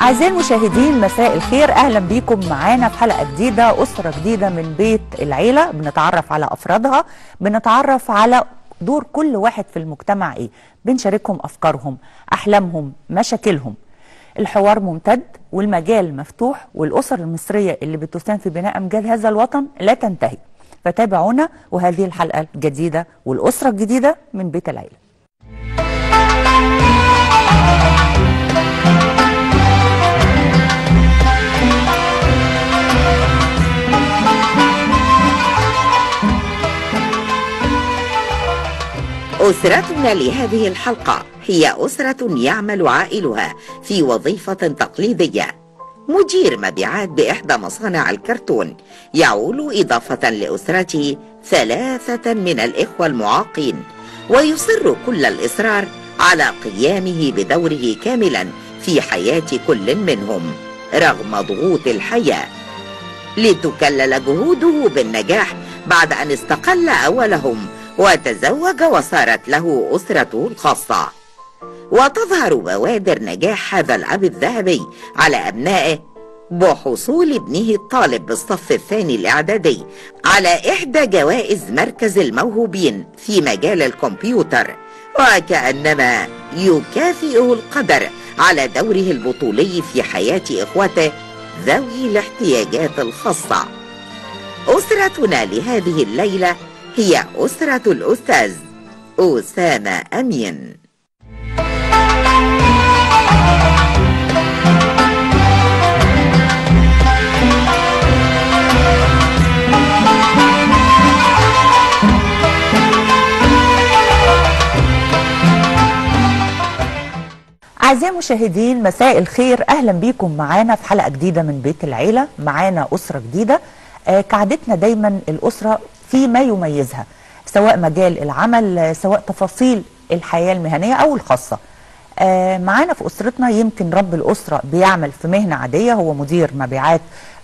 أعزائي المشاهدين مساء الخير أهلا بيكم معانا في حلقة جديدة أسرة جديدة من بيت العيلة بنتعرف على أفرادها بنتعرف على دور كل واحد في المجتمع إيه بنشاركهم أفكارهم أحلامهم مشاكلهم الحوار ممتد والمجال مفتوح والأسر المصرية اللي بتساهم في بناء أمجاد هذا الوطن لا تنتهي فتابعونا وهذه الحلقة الجديدة والأسرة الجديدة من بيت العيلة أسرتنا لهذه الحلقة هي أسرة يعمل عائلها في وظيفة تقليدية مدير مبيعات بإحدى مصانع الكرتون يعول إضافة لأسرته ثلاثة من الإخوة المعاقين ويصر كل الإصرار على قيامه بدوره كاملا في حياة كل منهم رغم ضغوط الحياة لتكلل جهوده بالنجاح بعد أن استقل أولهم وتزوج وصارت له أسرته الخاصة وتظهر بوادر نجاح هذا الأب الذهبي على أبنائه بحصول ابنه الطالب بالصف الثاني الإعدادي على إحدى جوائز مركز الموهوبين في مجال الكمبيوتر وكأنما يكافئه القدر على دوره البطولي في حياة إخوته ذوي الاحتياجات الخاصة أسرتنا لهذه الليلة هي أسرة الأستاذ أسامة أمين أعزائي المشاهدين مساء الخير أهلا بيكم معانا في حلقة جديدة من بيت العيلة معانا أسرة جديدة آه كعادتنا دايما الأسرة في ما يميزها سواء مجال العمل آه، سواء تفاصيل الحياة المهنية أو الخاصة آه معانا في أسرتنا يمكن رب الأسرة بيعمل في مهنة عادية هو مدير مبيعات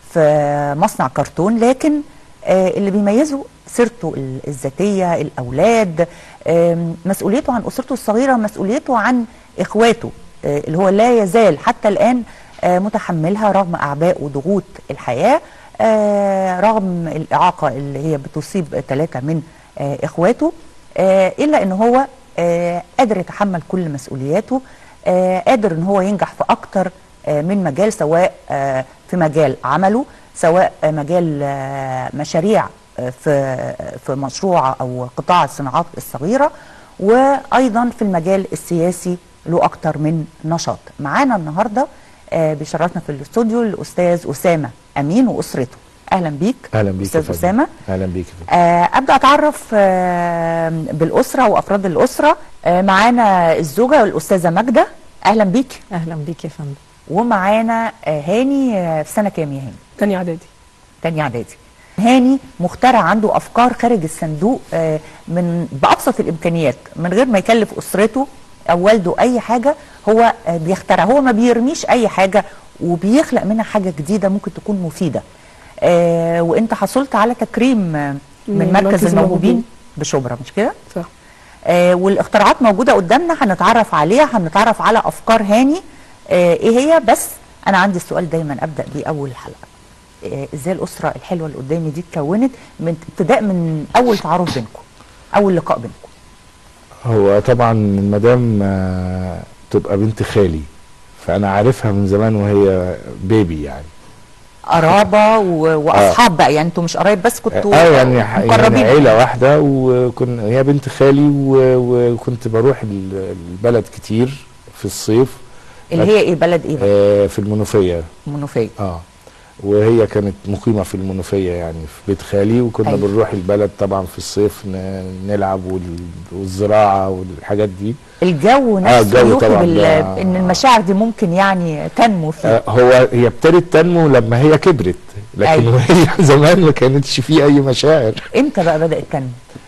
في مصنع كرتون لكن آه اللي بيميزه سيرته ال- الذاتية الأولاد آم، مسؤوليته عن أسرته الصغيرة مسؤوليته عن إخواته آه، اللي هو لا يزال حتى الآن آه، متحملها رغم أعباء وضغوط الحياة آه، رغم الإعاقة اللي هي بتصيب ثلاثة من آه، إخواته آه، إلا إن هو آه، قادر يتحمل كل مسؤولياته آه، قادر إن هو ينجح في أكتر آه، من مجال سواء آه، في مجال عمله سواء آه، مجال آه، مشاريع آه، في في مشروع او قطاع الصناعات الصغيره وايضا في المجال السياسي له اكتر من نشاط معانا النهارده آه، بيشرفنا في الاستوديو الاستاذ اسامه امين واسرته اهلا بيك اهلا بيك يا استاذ فندم. اسامه اهلا بيك يا فندم. آه، ابدا اتعرف آه، بالاسره وافراد الاسره آه، معانا الزوجه الاستاذه ماجده اهلا بيك اهلا بيك يا فندم ومعانا آه، هاني آه، في سنه كام يا هاني تاني اعدادي تاني اعدادي هاني مخترع عنده افكار خارج الصندوق آه، من بابسط الامكانيات من غير ما يكلف اسرته او والده اي حاجه هو آه، بيخترع هو ما بيرميش اي حاجه وبيخلق منها حاجه جديده ممكن تكون مفيده آه، وانت حصلت على تكريم آه، من من مركز مركز الموهوبين الموهوبين. بشبرا مش كده صح آه، والاختراعات موجوده قدامنا هنتعرف عليها هنتعرف على افكار هاني آه، ايه هي بس انا عندي السؤال دايما ابدا بيه اول الحلقه آه، ازاي الاسره الحلوه اللي قدامي دي اتكونت من ابتداء من اول تعارف بينكم اول لقاء بينكم هو طبعا المدام آه، تبقى بنت خالي فانا عارفها من زمان وهي بيبي يعني قرابه و- واصحاب بقى يعني انتوا مش قرايب بس كنتوا اه يعني ح- يعني مقربين عيله واحده وكنا هي بنت خالي و- وكنت بروح ال- البلد كتير في الصيف اللي هي ايه بلد ايه بقى آه في المنوفيه منوفيه اه وهي كانت مقيمه في المنوفيه يعني في بيت خالي وكنا أيوة. بنروح البلد طبعا في الصيف ن- نلعب وال- والزراعه والحاجات دي الجو آه، نفسه الجو يوحي طبعاً بال... ده- ان المشاعر دي ممكن يعني تنمو فيه آه، هو هي ابتدت تنمو لما هي كبرت لكن أيوة. وهي زمان ما كانتش فيه اي مشاعر امتى بقى بدات تنمو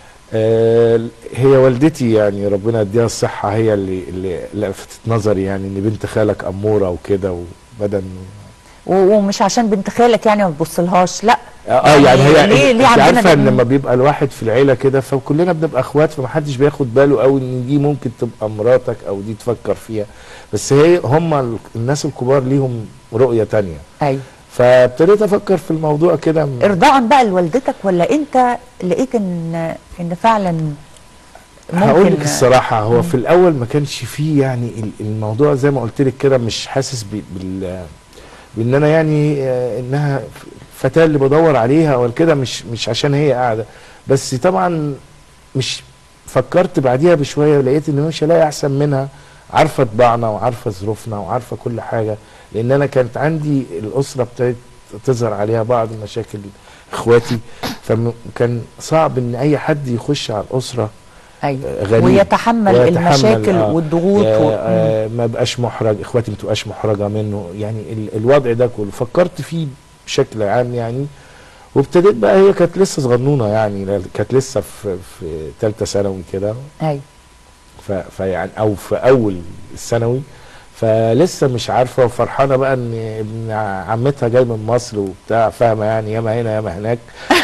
آه، هي والدتي يعني ربنا يديها الصحة هي اللي اللي لفتت نظري يعني ان بنت خالك أمورة وكده وبدن و- ومش عشان بنت خالك يعني ما تبصلهاش لا اه يعني هي ليه ليه انت عندنا عارفه ان ده؟ لما بيبقى الواحد في العيله كده فكلنا بنبقى اخوات فمحدش بياخد باله قوي ان دي ممكن تبقى مراتك او دي تفكر فيها بس هي هم ال- الناس الكبار ليهم رؤيه تانية ايوه فابتديت افكر في الموضوع كده م- ارضاء بقى لوالدتك ولا انت لقيت ان ان فعلا هقول لك ممكن الصراحه هو في الاول ما كانش فيه يعني ال- الموضوع زي ما قلت لك كده مش حاسس ب- بال بان انا يعني آه، انها فتاه اللي بدور عليها ولا كده مش مش عشان هي قاعده بس طبعا مش فكرت بعديها بشويه لقيت ان مش هلاقي احسن منها عارفه طباعنا وعارفه ظروفنا وعارفه كل حاجه لان انا كانت عندي الاسره ابتدت تظهر عليها بعض المشاكل اخواتي فكان صعب ان اي حد يخش على الاسره ايوه غريب ويتحمل, ويتحمل، المشاكل آه. والضغوط يا- و... آه ما بقاش محرج اخواتي ما تبقاش محرجه منه يعني ال- الوضع ده كله فكرت فيه بشكل عام يعني وابتديت بقى هي كانت لسه صغنونه يعني لا- كانت لسه في في ثالثه ثانوي كده ايوه ف- فيعني او في اول الثانوي فلسه مش عارفه وفرحانه بقى ان ابن عمتها جاي من مصر وبتاع فاهمه يعني ياما هنا ياما هناك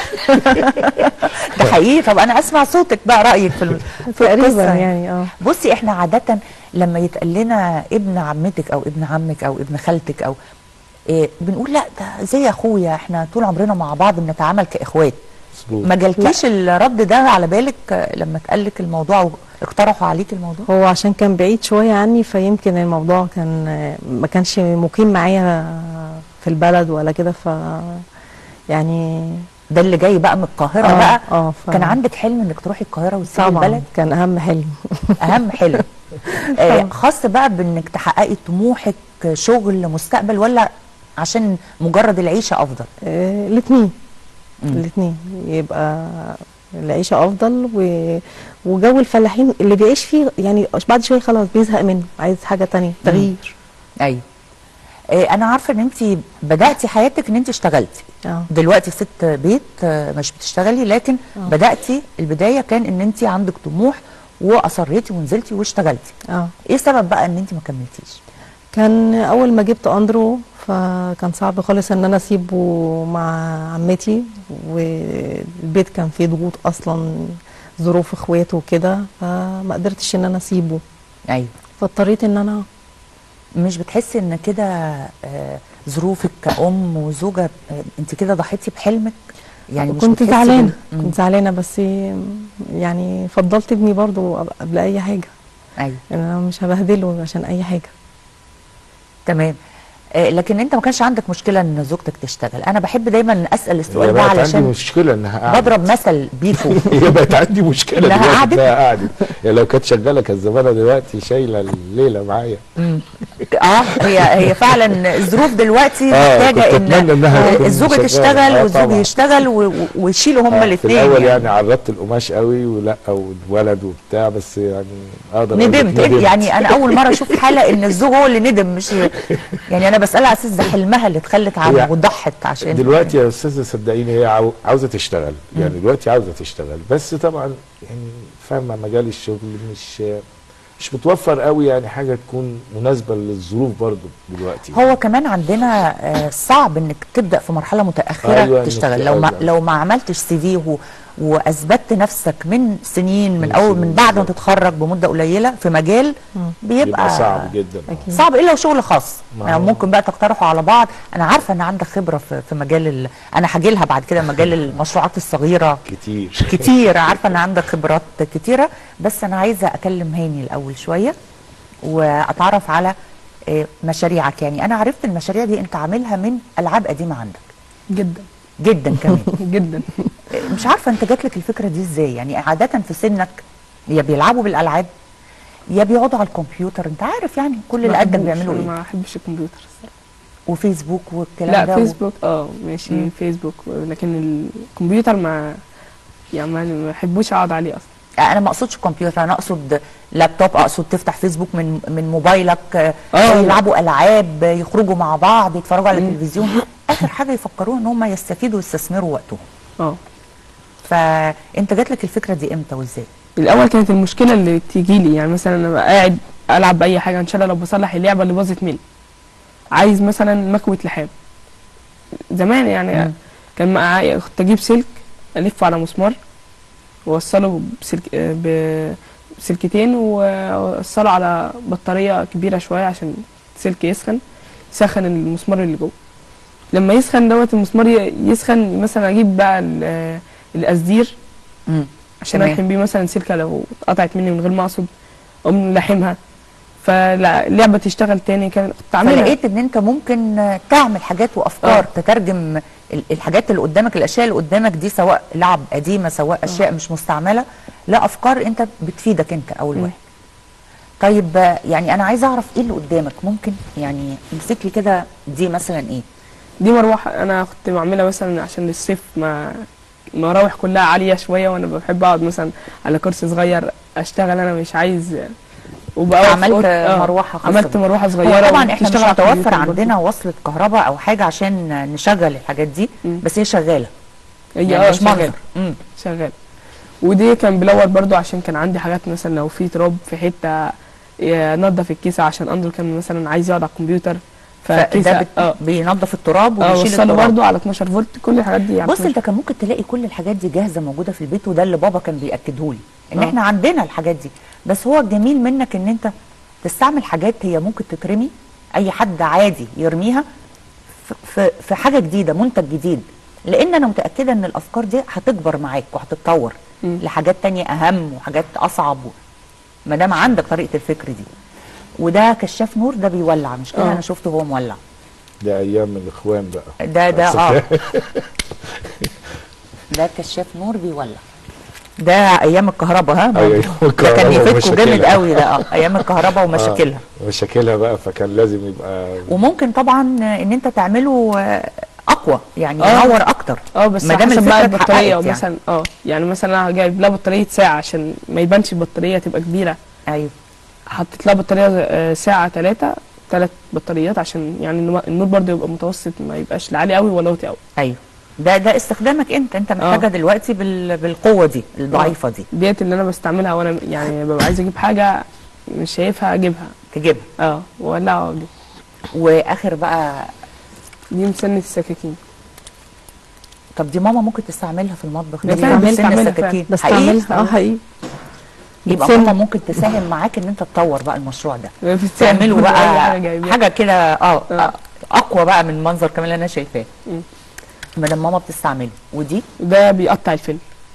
ده حقيقي طب انا اسمع صوتك بقى رايك في الم- في تقريبا القصه يعني اه بصي احنا عادة لما يتقال لنا ابن عمتك او ابن عمك او ابن خالتك او إيه بنقول لا ده زي اخويا احنا طول عمرنا مع بعض بنتعامل كاخوات مظبوط ما جالكيش الرد ده على بالك آه، لما اتقال لك الموضوع واقترحوا عليك الموضوع هو عشان كان بعيد شوية عني فيمكن الموضوع كان ما كانش مقيم معايا في البلد ولا كده ف يعني ده اللي جاي بقى من القاهرة آه، بقى اه ف- كان عندك حلم انك تروحي القاهرة وتسيبي طبعا البلد كان اهم حلم اهم حلم آه خاص بقى بانك تحققي طموحك شغل مستقبل ولا عشان مجرد العيشة افضل آه، الاثنين مم. الاثنين يبقى العيشة افضل و... وجو الفلاحين اللي بيعيش فيه يعني بعد شوية خلاص بيزهق منه عايز حاجة تانية تغيير ايوه آه، انا عارفه ان انت بداتي حياتك ان انت اشتغلتي اه دلوقتي ست بيت آه، مش بتشتغلي لكن آه. بداتي البدايه كان ان انت عندك طموح واصريتي ونزلتي واشتغلتي اه ايه السبب بقى ان انت ما كملتيش كان اول ما جبت اندرو فكان صعب خالص ان انا اسيبه مع عمتي والبيت كان فيه ضغوط اصلا ظروف اخواته وكده فما قدرتش ان انا اسيبه ايوه فاضطريت ان انا مش بتحسي ان كده آه، ظروفك كأم وزوجة آه، انت كده ضحيتي بحلمك يعني مش كنت بتحسي زعلانه بال- مم. كنت زعلانه بس يعني فضلت ابني برضو قبل اي حاجه ايوه ان انا مش هبهدله عشان اي حاجه تمام آه، لكن انت ما كانش عندك مشكله ان زوجتك تشتغل انا بحب دايما اسال هي السؤال ده بقت عندي علشان مشكله انها قاعدة. بضرب مثل بيكو هي بقت عندي مشكله إنها دلوقتي قعدت؟ انها قعدت يعني لو كانت شغاله كانت زمانها دلوقتي شايله الليله معايا اه هي هي فعلا الظروف دلوقتي آه، محتاجه كنت أتمنى ان إنها تكون الزوجه شغالة. تشتغل آه، والزوج طبعاً. يشتغل و- و- ويشيلوا هما آه، في الاثنين الاول يعني عرضت القماش قوي ولا والولد وبتاع بس يعني اقدر أقول لك ندمت يعني انا اول مره اشوف حاله ان الزوج هو اللي ندم مش يعني انا بسالها على اساس ده حلمها اللي اتخلت عنه هي وضحت عشان دلوقتي يا استاذه صدقيني هي عاو- عاوزه تشتغل يعني دلوقتي عاوزه تشتغل بس طبعا يعني فاهمه مجال الشغل مش مش متوفر قوي يعني حاجه تكون مناسبه للظروف برضو دلوقتي هو كمان عندنا آه، صعب انك تبدا في مرحله متاخره أيوة، أيوة إنك تشتغل لو ما تبدأ. لو ما عملتش سي في و- واثبتت نفسك من سنين من من اول من سنين بعد ما بالظبط. تتخرج بمده قليله في مجال بيبقى يبقى صعب جدا أكيد. صعب الا لو شغل خاص ما يعني هو- ممكن بقى تقترحوا على بعض انا عارفه ان عندك خبره في, في مجال ال... انا هاجي لها بعد كده مجال المشروعات الصغيره كتير كتير عارفه ان عندك خبرات كتيره بس انا عايزه اكلم هاني الاول شويه واتعرف على آه، مشاريعك يعني انا عرفت المشاريع دي انت عاملها من العاب قديمه عندك جدا جدا كمان جدا آه، مش عارفه انت جات لك الفكره دي ازاي يعني عاده في سنك يا بيلعبوا بالالعاب يا بيقعدوا على الكمبيوتر انت عارف يعني كل اللي قدك بحبوش، بيعملوا أنا ايه ما احبش الكمبيوتر الصراحة. وفيسبوك والكلام لا ده و- فيسبوك اه ماشي مم. فيسبوك لكن الكمبيوتر ما يعني ما ما بحبوش اقعد عليه اصلا انا ما اقصدش كمبيوتر انا اقصد لابتوب اقصد تفتح فيسبوك من من موبايلك آه، آه. يلعبوا العاب آه، يخرجوا مع بعض يتفرجوا على مم. التلفزيون اخر حاجه يفكروها ان هم يستفيدوا ويستثمروا وقتهم اه فانت جات لك الفكره دي امتى وازاي الاول كانت المشكله اللي تيجي لي يعني مثلا انا ببقى قاعد العب باي حاجه ان شاء الله لو بصلح اللعبه اللي باظت مني عايز مثلا مكوه لحام زمان يعني مم. كان معايا كنت اجيب سلك الفه على مسمار واوصله بسلك آه، بسلكتين واوصله على بطاريه كبيره شويه عشان السلك يسخن يسخن المسمار اللي جوه لما يسخن دوت المسمار ي- يسخن مثلا اجيب بقى ال- آه، القصدير مم. عشان تمام. الحم بيه مثلا سلكه لو اتقطعت مني من غير ما اقصد اقوم لاحمها فاللعبه تشتغل تاني كان كنت عاملها فلقيت ان انت ممكن آه، تعمل حاجات وافكار آه. تترجم ال- الحاجات اللي قدامك الاشياء اللي قدامك دي سواء لعب قديمه سواء اشياء مش مستعمله لا افكار انت بتفيدك انت اول مم. واحد طيب آه، يعني انا عايزه اعرف ايه اللي قدامك ممكن يعني امسك لي كده دي مثلا ايه دي مروحه انا كنت بعملها مثلا عشان الصيف ما مراوح كلها عاليه شويه وانا بحب اقعد مثلا على كرسي صغير اشتغل انا مش عايز وبقى واقف عملت في أوضة- آه، مروحه خاصه عملت بيك. مروحه هو صغيره طبعا احنا مش وبتشتغل على متوفر الكمبيوتر برضه. عندنا وصلة كهرباء او حاجه عشان نشغل الحاجات دي مم. بس هي شغاله هي يعني اه مش منظر شغال مم. شغال ودي كان بلور برضو عشان كان عندي حاجات مثلا لو في تراب في حته ينظف الكيسه عشان اندرو كان مثلا عايز يقعد على الكمبيوتر فده فالكيسه بت... اه بينظف التراب اه وبيشيل وصله التراب برضو على 12 فولت كل الحاجات دي يعني بص انت كان ممكن تلاقي كل الحاجات دي جاهزه موجوده في البيت وده اللي بابا كان بياكده لي ان اه. احنا عندنا الحاجات دي بس هو الجميل منك ان انت تستعمل حاجات هي ممكن تترمي اي حد عادي يرميها في, في, في حاجه جديده منتج جديد لان انا متاكده ان الافكار دي هتكبر معاك وهتتطور مم. لحاجات تانية اهم وحاجات اصعب ما دام عندك طريقه الفكر دي وده كشاف نور ده بيولع مش كده اه. انا شفته هو مولع ده ايام الاخوان بقى ده ده بس اه ده كشاف نور بيولع ده ايام الكهرباء ها برضه. أيام ده كان الكهرباء يفكوا جامد ومشاكلها. قوي ده اه ايام الكهرباء ومشاكلها آه، مشاكلها بقى فكان لازم يبقى وممكن طبعا ان انت تعمله آه، اقوى يعني اه. ينور اكتر اه بس ما دام حسب بقى الفكرة البطاريه اتحققت مثلا اه يعني مثلا انا جايب لها بطاريه ساعه عشان ما يبانش البطاريه تبقى كبيره ايوه حطيت لها بطاريه آه، ساعه ثلاثه ثلاث بطاريات عشان يعني النو- النور برضو يبقى متوسط ما يبقاش لا عالي قوي ولا واطي قوي ايوه ده ده استخدامك انت انت محتاجه اه. دلوقتي بال... بالقوه دي الضعيفه دي ديت اللي انا بستعملها وانا يعني ببقى عايز اجيب حاجه مش شايفها اجيبها تجيبها اه ولا واجيب واخر بقى دي مسنة السكاكين طب دي ماما ممكن تستعملها في المطبخ ده دي فعلا بتعمل بستعملها سن فعلا. السكاكين بستعملها اه حقيقي يبقى بتسن. ماما ممكن تساهم معاك ان انت تطور بقى المشروع ده بتساعد تعملوا كل أي بقى حاجة جايباها. حاجه كده اه آه. آه، اقوى بقى من المنظر كمان اللي انا شايفاه مم. ما دام ماما بتستعمله ودي ده بيقطع الفيلم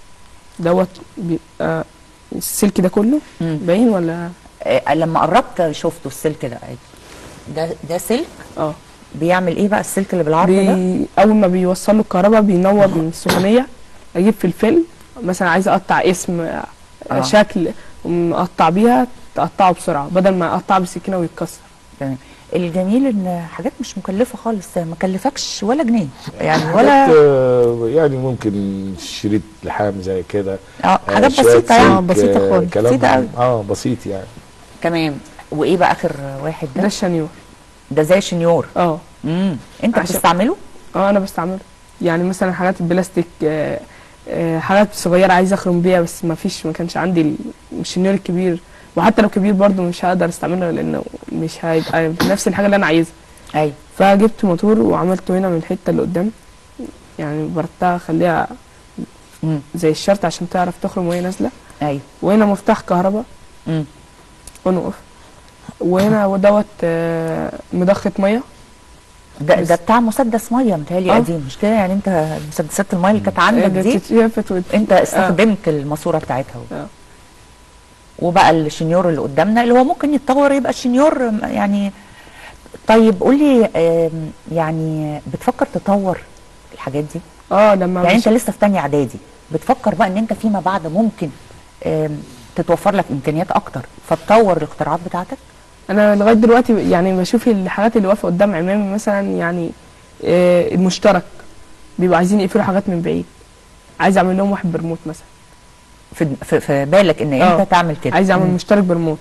دوت بيبقى السلك ده كله مم. باين ولا آه لما قربت شفته السلك ده أيوة. ده ده سلك اه بيعمل ايه بقى السلك اللي بالعرض ده بي... اول ما بيوصل له الكهرباء بينور من السخونيه اجيب في الفيلم مثلا عايز اقطع اسم آه. آه. شكل مقطع بيها تقطعه بسرعه بدل ما اقطعه بالسكينه ويتكسر تمام الجميل ان حاجات مش مكلفه خالص ما كلفكش ولا جنيه يعني حاجات ولا آه، يعني ممكن شريط لحام زي كده اه آه، حاجات شوية بسيطه يعني آه، بسيطة آه، خالص. كلام بسيطة أوي. اه بسيط يعني تمام وايه بقى اخر واحد ده ده الشنيور ده زي شنيور اه امم انت عشان- بتستعمله اه انا بستعمله يعني مثلا حاجات البلاستيك آه آه حاجات صغيره عايز اخرم بيها بس ما فيش ما كانش عندي ال- الشنيور الكبير وحتى لو كبير برضه مش هقدر استعمله لانه مش هيبقى نفس الحاجه اللي انا عايزها ايوه فجبت موتور وعملته هنا من الحته اللي قدام يعني بردتها اخليها امم زي الشرط عشان تعرف تخرم وهي نازله ايوه وهنا مفتاح كهرباء امم اون اوف وهنا ودوت آه، مضخه ميه ده بس- ده بتاع مسدس ميه متهيألي آه. قديم مش كده يعني انت مسدسات الميه اللي كانت عندك آه، دي اتشافت وت- انت استخدمت الماسوره بتاعتها اهو. آه. وبقى الشنيور اللي قدامنا اللي هو ممكن يتطور يبقى الشنيور م- يعني طيب قولي آم، يعني بتفكر تطور الحاجات دي اه لما يعني مش- انت لسه في تانية اعدادي بتفكر بقى ان انت فيما بعد ممكن آم، تتوفر لك امكانيات اكتر فتطور الاختراعات بتاعتك انا لغايه دلوقتي يعني بشوف الحاجات اللي واقفه قدام عمامي مثلا يعني آه، المشترك بيبقوا عايزين يقفلوا حاجات من بعيد عايز اعمل لهم واحد بريموت مثلا في في, في بالك ان آه. انت تعمل كده عايز اعمل مم. مشترك بريموت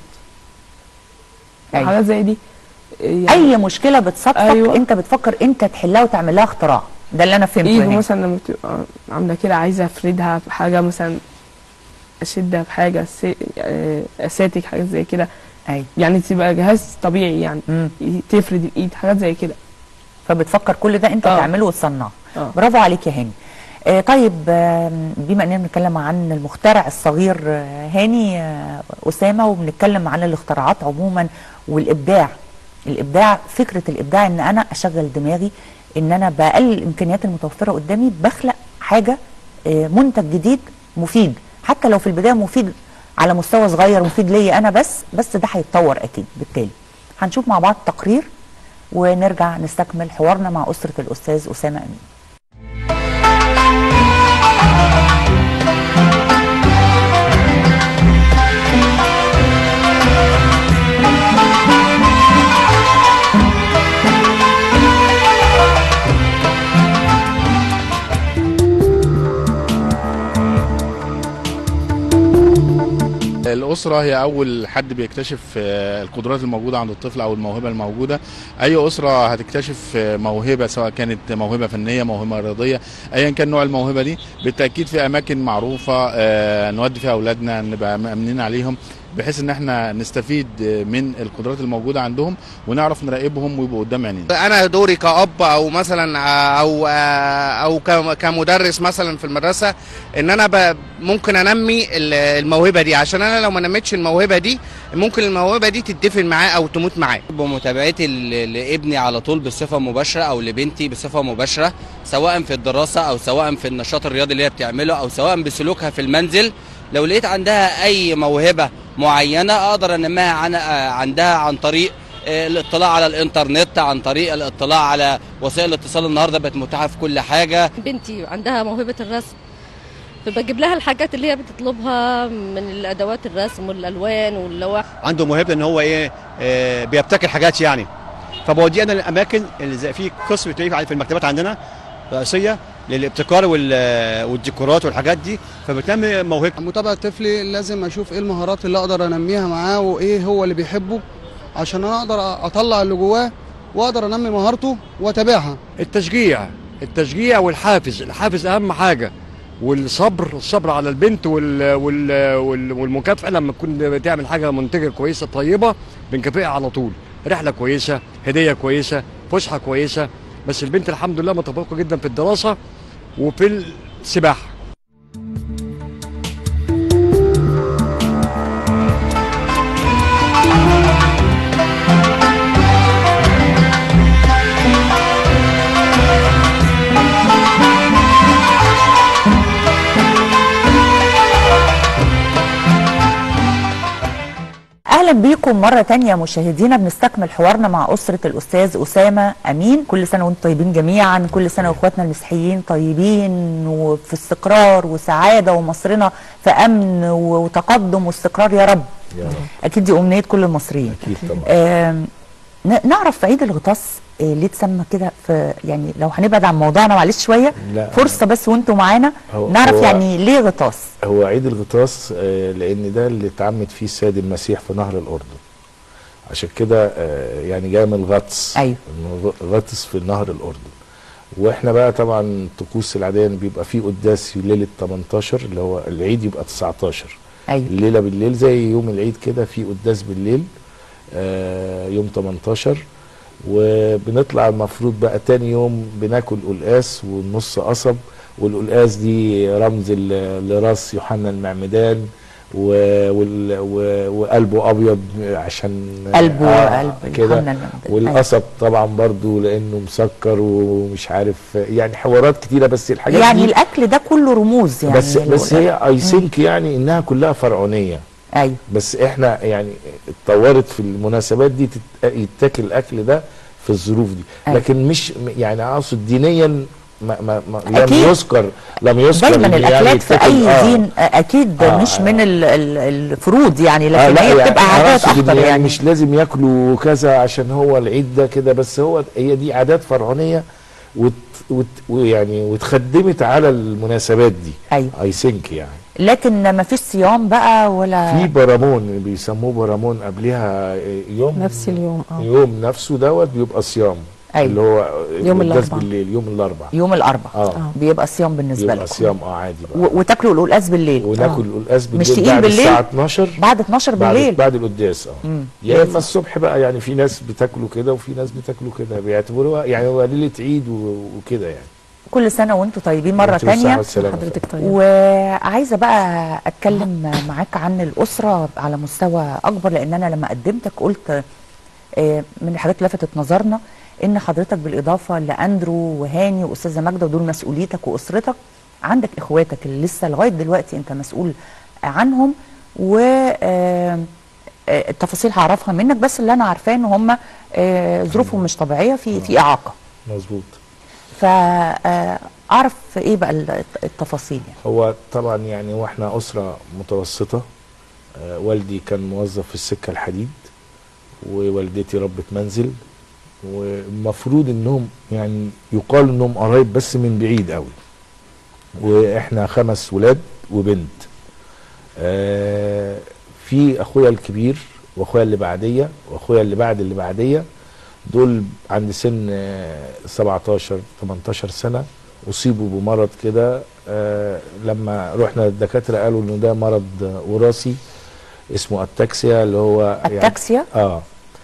أيوة. حاجات زي دي آه، يعني اي مشكله بتصادفك أيوة. انت بتفكر انت تحلها وتعمل لها اختراع ده اللي انا فهمته ايده هنا. مثلا لما بتبقى عامله كده عايزه افردها بحاجه مثلا اشدها بحاجه سي- آه، اساتك حاجات زي كده ايوه يعني تبقى جهاز طبيعي يعني مم. تفرد الايد حاجات زي كده فبتفكر كل ده انت آه. تعمله وتصنعه آه. برافو عليك يا هاني آه طيب آم، بما اننا بنتكلم عن المخترع الصغير آه، هاني آه، اسامه وبنتكلم عن الاختراعات عموما والابداع الابداع فكره الابداع ان انا اشغل دماغي ان انا باقل الامكانيات المتوفره قدامي بخلق حاجه آه، منتج جديد مفيد حتى لو في البدايه مفيد على مستوى صغير مفيد ليا انا بس بس ده هيتطور اكيد بالتالي هنشوف مع بعض تقرير ونرجع نستكمل حوارنا مع اسره الاستاذ اسامه امين الأسرة هي أول حد بيكتشف آه، القدرات الموجودة عند الطفل أو الموهبة الموجودة أي أسرة هتكتشف آه، موهبة سواء كانت موهبة فنية موهبة رياضية أيا كان نوع الموهبة دي بالتأكيد في أماكن معروفة آه، نودي فيها أولادنا نبقى مأمنين عليهم بحيث ان احنا نستفيد من القدرات الموجوده عندهم ونعرف نراقبهم ويبقوا قدام عينينا انا دوري كاب او مثلا او او كم- كمدرس مثلا في المدرسه ان انا ب- ممكن انمي ال- الموهبه دي عشان انا لو ما نميتش الموهبه دي ممكن الموهبه دي تدفن معاه او تموت معاه بمتابعتي ل- لابني على طول بصفه مباشره او لبنتي بصفه مباشره سواء في الدراسه او سواء في النشاط الرياضي اللي هي بتعمله او سواء بسلوكها في المنزل لو لقيت عندها اي موهبه معينه اقدر انميها عن آه، عندها عن طريق آه، الاطلاع على الانترنت عن طريق الاطلاع على وسائل الاتصال النهارده بقت متاحه في كل حاجه بنتي عندها موهبة الرسم فبجيب لها الحاجات اللي هي بتطلبها من الادوات الرسم والالوان واللوح عنده موهبه ان هو ايه آه، بيبتكر حاجات يعني فبوديه انا الاماكن اللي زي في قسم تلاقيه في المكتبات عندنا رئيسيه للابتكار وال- والديكورات والحاجات دي فبتنمي موهبته متابعة طفلي لازم اشوف ايه المهارات اللي اقدر انميها معاه وايه هو اللي بيحبه عشان انا اقدر اطلع اللي جواه واقدر انمي مهارته واتابعها التشجيع التشجيع والحافز الحافز اهم حاجه والصبر الصبر على البنت وال وال وال والمكافاه لما تكون بتعمل حاجه منتجه كويسه طيبه بنكافئها على طول رحله كويسه هديه كويسه فسحه كويسه بس البنت الحمد لله متفوقه جدا في الدراسه وفي السباحه اهلا بيكم مره تانية مشاهدينا بنستكمل حوارنا مع اسره الاستاذ اسامه امين كل سنه وانتم طيبين جميعا كل سنه واخواتنا المسيحيين طيبين وفي استقرار وسعاده ومصرنا في امن وتقدم واستقرار يا رب يا رب اكيد دي امنيه كل المصريين اكيد طبعا آم، ن- نعرف في عيد الغطاس آه، ليه اتسمى كده في يعني لو هنبعد عن موضوعنا معلش شويه لا فرصه بس وانتم معانا هو- نعرف هو- يعني ليه غطاس هو عيد الغطاس آه، لان ده اللي اتعمد فيه السيد المسيح في نهر الاردن عشان كده آه، يعني جاي من الغطس ايوه إنه غ- غطس في نهر الاردن واحنا بقى طبعا الطقوس العاديه إن بيبقى فيه قداس في ليله 18 اللي هو العيد يبقى 19 ايوه الليله بالليل زي يوم العيد كده في قداس بالليل آه يوم 18 وبنطلع المفروض بقى تاني يوم بناكل قلقاس والنص قصب والقلقاس دي رمز ل- لراس يوحنا المعمدان و- وال- و- وقلبه ابيض عشان قلبه آه قلب كده يوحنا المعمدان. أيوة. والقصب طبعا برضو لانه مسكر ومش عارف يعني حوارات كتيره بس الحاجات يعني دي الاكل ده كله رموز يعني بس بس لو- هي اي ثينك يعني انها كلها فرعونيه ايوه بس احنا يعني اتطورت في المناسبات دي تت- يتاكل الاكل ده في الظروف دي أيوة. لكن مش يعني اقصد دينيا ما ما ما لم أكيد. يذكر لم يذكر دايما إن يعني الاكلات في يتاكل- اي آه. دين آه، اكيد آه، مش آه. من ال- ال- الفروض يعني آه لكن لا هي يعني بتبقى أنا عادات أقصد إن اكتر يعني مش لازم ياكلوا كذا عشان هو العيد ده كده بس هو هي دي عادات فرعونيه وت وت ويعني واتخدمت على المناسبات دي ايوه اي ثينك يعني لكن ما فيش صيام بقى ولا في برامون بيسموه برامون قبلها يوم نفس اليوم اه يوم نفسه دوت بيبقى صيام أيوة. اللي هو يوم القداس الأربعاء. بالليل يوم الاربعاء يوم الاربعاء اه بيبقى صيام بالنسبه يبقى لكم صيام اه عادي بقى و- وتاكلوا القلقاس بالليل وناكل آه. القلقاس بالليل مش تقيل بعد بالليل الساعه 12 بعد 12 بعد بالليل بعد القداس اه مم. يا اما الصبح بقى يعني في ناس بتاكلوا كده وفي ناس بتاكلوا كده بيعتبروها يعني هو ليله عيد و- وكده يعني كل سنه وانتم طيبين مره وانتم بالصحة تانية والسلامة. حضرتك طيب وعايزه بقى اتكلم معاك عن الاسره على مستوى اكبر لان انا لما قدمتك قلت آه، من الحاجات اللي لفتت نظرنا ان حضرتك بالاضافه لاندرو وهاني واستاذه ماجده ودول مسؤوليتك واسرتك عندك اخواتك اللي لسه لغايه دلوقتي انت مسؤول عنهم و آه، آه، التفاصيل هعرفها منك بس اللي انا عارفاه ان هم آه، ظروفهم مش طبيعيه في في اعاقه مظبوط فاعرف ايه بقى ال- التفاصيل يعني هو طبعا يعني واحنا اسره متوسطه آه، والدي كان موظف في السكه الحديد ووالدتي ربة منزل والمفروض انهم يعني يقال انهم قرايب بس من بعيد قوي واحنا خمس ولاد وبنت آه، في اخويا الكبير واخويا اللي بعديه واخويا اللي بعد اللي بعديه دول عند سن آه، 17 18 سنه اصيبوا بمرض كده آه، لما رحنا للدكاتره قالوا انه ده مرض آه، وراثي اسمه التاكسيا اللي هو التاكسيا؟ اه,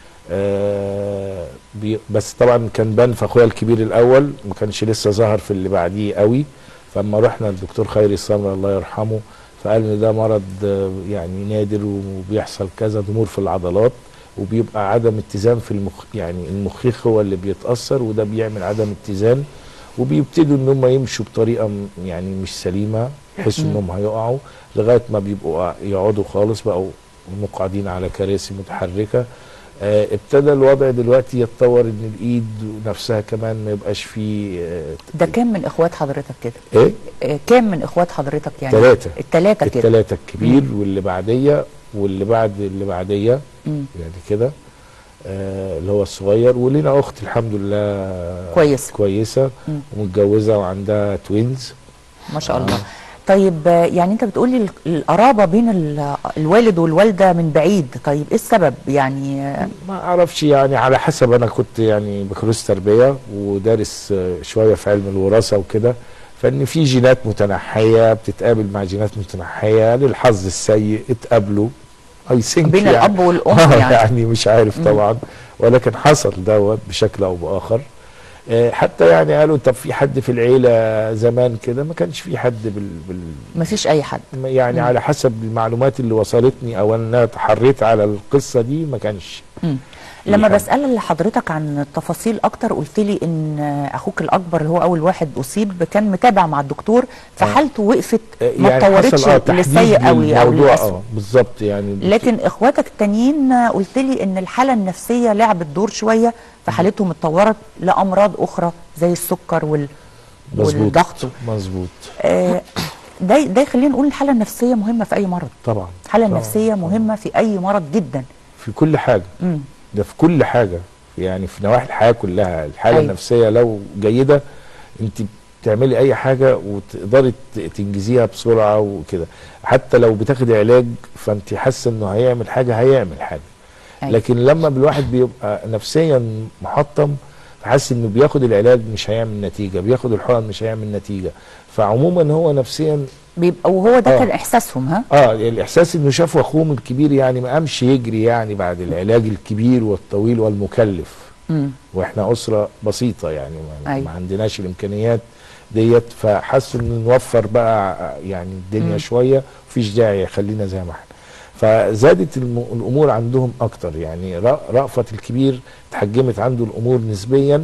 آه بي بس طبعا كان بان في اخويا الكبير الاول ما كانش لسه ظهر في اللي بعديه قوي فاما رحنا للدكتور خيري السمر الله يرحمه فقال ان ده مرض آه، يعني نادر وبيحصل كذا ضمور في العضلات وبيبقى عدم اتزان في المخ يعني المخيخ هو اللي بيتاثر وده بيعمل عدم اتزان وبيبتدوا ان هم يمشوا بطريقه م- يعني مش سليمه يحسوا مم. انهم هيقعوا لغايه ما بيبقوا يقعدوا خالص بقوا مقعدين على كراسي متحركه آه ابتدى الوضع دلوقتي يتطور ان الايد نفسها كمان ما يبقاش فيه آه ده كام من اخوات حضرتك كده ايه آه، كام من اخوات حضرتك يعني ثلاثة الثلاثه كده الثلاثة الكبير واللي بعديه واللي بعد اللي بعديه مم. يعني كده آه اللي هو الصغير ولينا اخت الحمد لله كويسة. كويسه مم. ومتجوزه وعندها توينز ما شاء الله طيب آه، يعني انت بتقولي ال- القرابه بين ال- الوالد والوالده من بعيد طيب ايه السبب يعني آه، ما اعرفش يعني على حسب انا كنت يعني بكالوريوس تربيه ودارس آه، شويه في علم الوراثه وكده فان في جينات متنحيه بتتقابل مع جينات متنحيه للحظ السيء اتقابلوا اي ثينك بين يعني الأب والأم آه، يعني. يعني مش عارف مم. طبعا ولكن حصل دوت بشكل او باخر آه، حتى يعني قالوا طب في حد في العيله زمان كده ما كانش في حد بال, بال ما فيش اي حد يعني مم. على حسب المعلومات اللي وصلتني او انا تحريت على القصه دي ما كانش مم. في لما حد. بسأل حضرتك عن التفاصيل اكتر قلت لي ان آه، اخوك الاكبر اللي هو اول واحد اصيب كان متابع مع الدكتور فحالته وقفت ما يعني اتطورتش حصل اه تحديد للسيء قوي او للموضوع للاسوء اه بالظبط يعني لكن اخواتك التانيين آه، قلت لي ان الحاله النفسيه لعبت دور شويه فحالتهم اتطورت لامراض اخرى زي السكر وال مظبوط والضغط مظبوط آه، ده ده يخلينا نقول الحاله النفسيه مهمه في اي مرض طبعا الحاله طبعاً. النفسيه مهمه في اي مرض جدا في كل حاجه مم. ده في كل حاجه يعني في نواحي الحياه كلها الحاله أيوة. النفسيه لو جيده انت بتعملي اي حاجه وتقدري ت- تنجزيها بسرعه وكده حتى لو بتاخدي علاج فانت حاسه انه هيعمل حاجه هيعمل حاجه أيوة. لكن لما الواحد بيبقى نفسيا محطم فحاسس انه بياخد العلاج مش هيعمل نتيجه بياخد الحقن مش هيعمل نتيجه فعموما هو نفسيا بيبقى وهو ده آه. كان احساسهم ها اه الاحساس انه شافوا اخوهم الكبير يعني ما قامش يجري يعني بعد العلاج الكبير والطويل والمكلف مم. واحنا اسره بسيطه يعني ما, أيوة. ما عندناش الامكانيات ديت فحسوا ان نوفر بقى يعني الدنيا مم. شويه مفيش داعي خلينا زي ما احنا فزادت الم- الامور عندهم اكتر يعني ر- رأفت الكبير اتحجمت عنده الامور نسبيا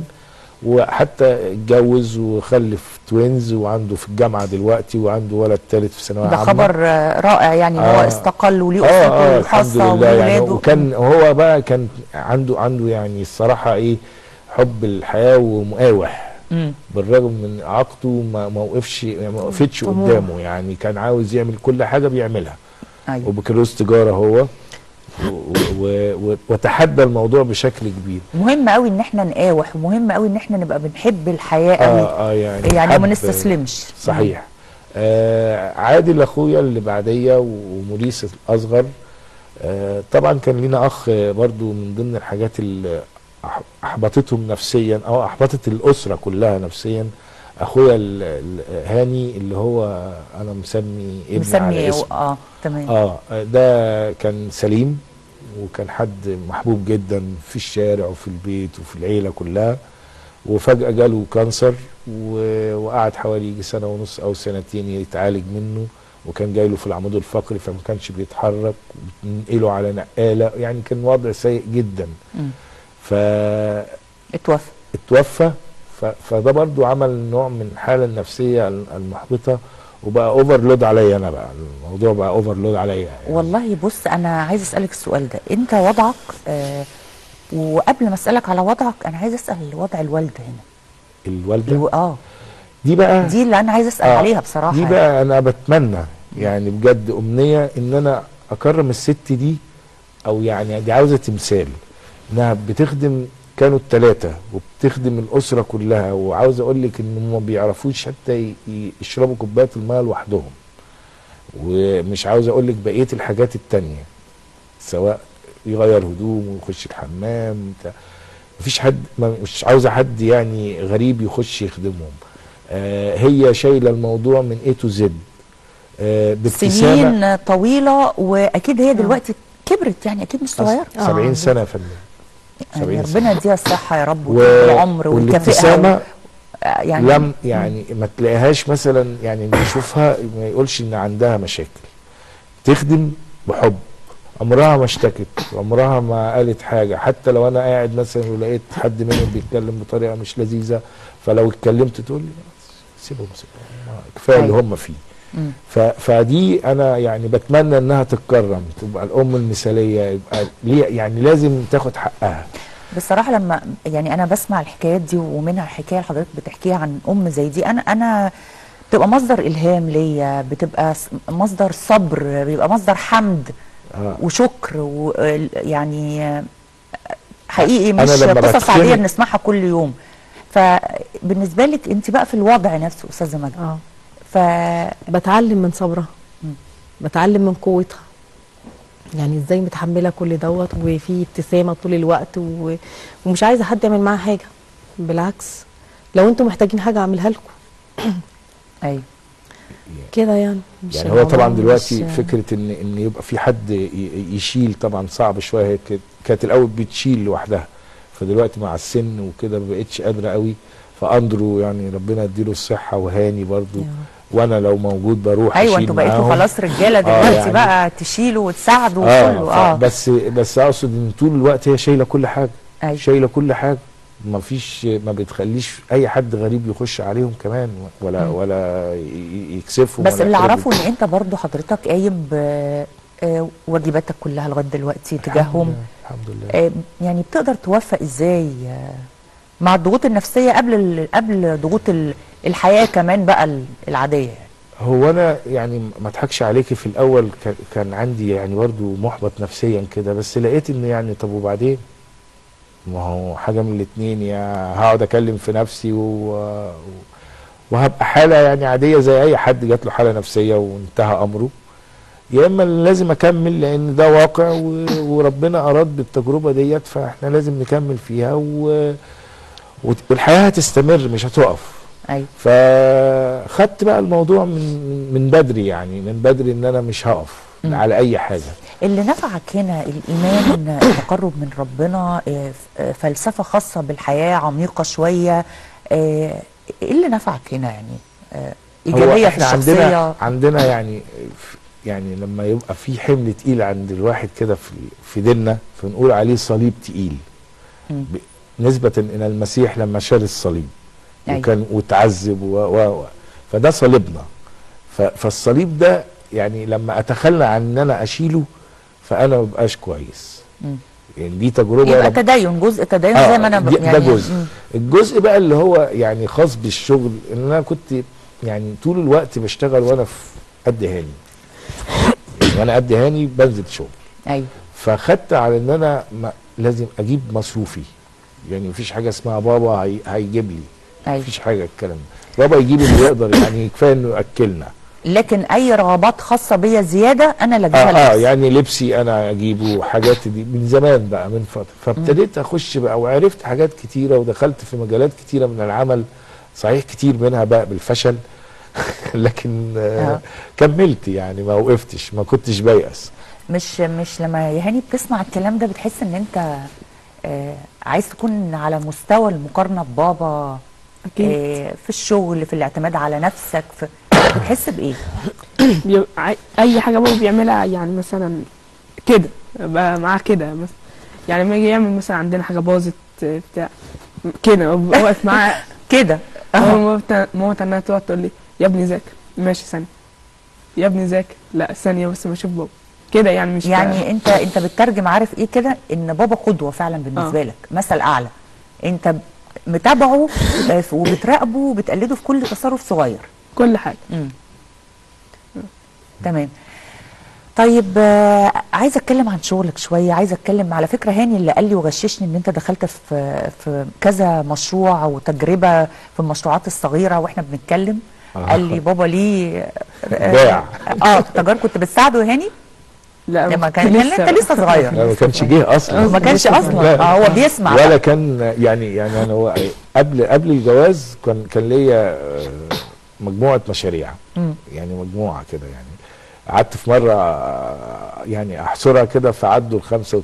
وحتى اتجوز وخلف توينز وعنده في الجامعه دلوقتي وعنده ولد ثالث في ثانويه ده عامه خبر آه، رائع يعني ان هو آه. استقل وليه اه اسرته اه الحمد الخاصه لله يعني وولاده وكان هو بقى كان عنده عنده يعني الصراحه ايه حب الحياه ومقاوح مم. بالرغم من اعاقته ما ما وقفش يعني ما وقفتش طموح. قدامه يعني كان عاوز يعمل كل حاجه بيعملها ايوه وبكالوريوس تجاره هو و- و- و- وتحدى الموضوع بشكل كبير مهم قوي ان احنا نقاوح ومهم قوي ان احنا نبقى بنحب الحياه قوي اه اه يعني يعني وما حب- نستسلمش صحيح آه عادل اخويا اللي بعديه وموريس الاصغر آه طبعا كان لينا اخ آه، برضو من ضمن الحاجات اللي أح- احبطتهم نفسيا او احبطت الاسره كلها نفسيا اخويا ال- ال- هاني اللي هو انا مسمي ابني مسمي على إيه؟ اسم اه تمام اه ده كان سليم وكان حد محبوب جدا في الشارع وفي البيت وفي العيله كلها وفجاه جاله كانسر و- وقعد حوالي يجي سنه ونص او سنتين يتعالج منه وكان جاي له في العمود الفقري فما كانش بيتحرك وبتنقله على نقاله يعني كان وضع سيء جدا مم. فاتوفى اتوفى فده برضو عمل نوع من الحاله النفسيه المحبطه وبقى اوفرلود عليا انا بقى الموضوع بقى اوفرلود عليا يعني. والله بص انا عايز اسالك السؤال ده انت وضعك آه وقبل ما اسالك على وضعك انا عايز اسال وضع الوالده هنا الوالده الو... اه دي بقى دي اللي انا عايز اسال آه، عليها بصراحه دي يعني. بقى انا بتمنى يعني بجد امنيه ان انا اكرم الست دي او يعني دي عاوزه تمثال انها بتخدم كانوا الثلاثه وبتخدم الاسره كلها وعاوز اقول لك ان ما بيعرفوش حتى ي- ي- يشربوا كوبايه الماء لوحدهم ومش عاوز اقول لك بقيه الحاجات التانية سواء يغير هدومه ويخش الحمام بتاع مفيش حد ما مش عاوزه حد يعني غريب يخش يخدمهم آه هي شايله الموضوع من اي تو زد آه بابتسامه سنين طويله واكيد هي دلوقتي كبرت يعني اكيد مش صغيره 70 سنه يا فندم يعني 70 ربنا يديها الصحه يا رب و- وطول العمر ويكافئها والابتسامه آه، يعني لم يعني ما تلاقيهاش مثلا يعني نشوفها ما يقولش ان عندها مشاكل تخدم بحب عمرها ما اشتكت عمرها ما قالت حاجه حتى لو انا قاعد مثلا ولقيت حد منهم بيتكلم بطريقه مش لذيذه فلو اتكلمت تقول لي سيبهم سيبهم ما كفايه اللي أيوة. هم فيه مم. ف- فدي انا يعني بتمنى انها تتكرم تبقى الام المثاليه يبقى ليه يعني لازم تاخد حقها بصراحه لما يعني انا بسمع الحكايات دي ومنها الحكايه اللي حضرتك بتحكيها عن ام زي دي انا انا بتبقى مصدر الهام ليا بتبقى س- مصدر صبر بيبقى مصدر حمد آه. وشكر ويعني حقيقي أنا مش لما قصص بتخنق- عاديه بنسمعها كل يوم فبالنسبه لك انت بقى في الوضع نفسه استاذه مجد اه ف بتعلم من صبرها بتعلم من قوتها يعني ازاي متحمله كل دوت وفي ابتسامه طول الوقت و... ومش عايزه حد يعمل معاها حاجه بالعكس لو انتوا محتاجين حاجه اعملها لكم ايوه كده يعني مش يعني هو طبعا الموضوع دلوقتي مش- فكره ان ان يبقى في حد ي- يشيل طبعا صعب شويه هي كانت- كانت الاول بتشيل لوحدها فدلوقتي مع السن وكده ما بقتش قادره قوي فاندرو يعني ربنا يديله الصحه وهاني برضو وانا لو موجود بروح ايوه أشيل انتوا بقيتوا معاهم. خلاص رجاله آه، دلوقتي يعني- بقى تشيلوا وتساعدوا اه, وكله اه اه بس بس اقصد ان طول الوقت هي شايله كل حاجه أيوة. شايله كل حاجه ما فيش ما بتخليش اي حد غريب يخش عليهم كمان ولا مم. ولا ي- يكسفهم بس ولا اللي يحرجهم. اعرفه ان انت برضو حضرتك قايم بواجباتك كلها لغايه دلوقتي تجاههم الحمد لله آه، يعني بتقدر توفق ازاي آه، مع الضغوط النفسيه قبل ال- قبل ضغوط ال- الحياه كمان بقى ال- العاديه يعني هو انا يعني ما اضحكش عليكي في الاول ك- كان عندي يعني برضه محبط نفسيا كده بس لقيت ان يعني طب وبعدين ما هو حاجه من الاتنين يا هقعد اكلم في نفسي و... وهبقى حاله يعني عاديه زي اي حد جات له حاله نفسيه وانتهى امره يا اما لازم اكمل لان ده واقع و... وربنا اراد بالتجربه ديت فاحنا لازم نكمل فيها و... وت- والحياه هتستمر مش هتقف ايوه فخدت بقى الموضوع من من بدري يعني من بدري ان انا مش هقف مم. على اي حاجه اللي نفعك هنا الايمان التقرب من ربنا آه، ف- آه، فلسفه خاصه بالحياه عميقه شويه آه، ايه اللي نفعك هنا يعني آه، هو ايجابيه في احنا الشخصيه عندنا عندنا يعني يعني لما يبقى في حمل تقيل عند الواحد كده في في ديننا فنقول عليه صليب تقيل مم. ب- نسبة إلى المسيح لما شال الصليب أيوة. وكان وتعذب و, و, و فده صليبنا ف فالصليب ده يعني لما أتخلى عن إن أنا أشيله فأنا ما ببقاش كويس مم. يعني دي تجربة يبقى رب- تدين جزء تدين آه، زي ما انا ب- دي- يعني ده جزء مم. الجزء بقى اللي هو يعني خاص بالشغل ان انا كنت يعني طول الوقت بشتغل وانا في قد هاني يعني وانا قد هاني بنزل شغل ايوه فخدت على ان انا ما لازم اجيب مصروفي يعني مفيش حاجه اسمها بابا هي هيجيب لي أيوة. مفيش حاجه الكلام ده بابا يجيب اللي يقدر يعني كفايه انه ياكلنا لكن اي رغبات خاصه بيا زياده انا اللي اه, اجيبها آه لنفسي. يعني لبسي انا اجيبه حاجات دي من زمان بقى من فتره فابتديت اخش بقى وعرفت حاجات كتيره ودخلت في مجالات كتيره من العمل صحيح كتير منها بقى بالفشل لكن آه آه. كملت يعني ما وقفتش ما كنتش بيأس مش مش لما يا هاني بتسمع الكلام ده بتحس ان انت آه عايز تكون على مستوى المقارنه ببابا أكيد. آه في الشغل في الاعتماد على نفسك في بتحس بايه؟ بي- عاي- اي حاجه بابا بيعملها يعني مثلا كده بقى معاه كده مثلا يعني لما يجي يعمل مثلا عندنا حاجه باظت آه، بتاع كده ببقى واقف معاه كده ماما بتا- ماما تنها تقعد تقول لي يا ابني ذاكر ماشي ثانيه يا ابني ذاكر لا ثانيه بس ما اشوف بابا كده يعني مش يعني انت انت بتترجم عارف ايه كده ان بابا قدوه فعلا بالنسبه آه. لك مثل اعلى انت متابعه آه، وبتراقبه وبتقلده في كل تصرف صغير كل حاجه مم. تمام طيب آه، عايزه اتكلم عن شغلك شويه عايزه اتكلم على فكره هاني اللي قال لي وغششني ان انت دخلت في في كذا مشروع وتجربه في المشروعات الصغيره واحنا بنتكلم آه. قال لي بابا ليه آه، باع. اه تجار كنت بتساعده يا هاني لا لما كان كان انت لسه صغير لا ما كانش جه اصلا ما كانش اصلا لا. اه هو بيسمع ولا بقى. كان يعني يعني انا هو قبل قبل الجواز كان كان ليا آه، مجموعه مشاريع مم. يعني مجموعه كده يعني قعدت في مره آه، يعني احصرها كده فعدوا ال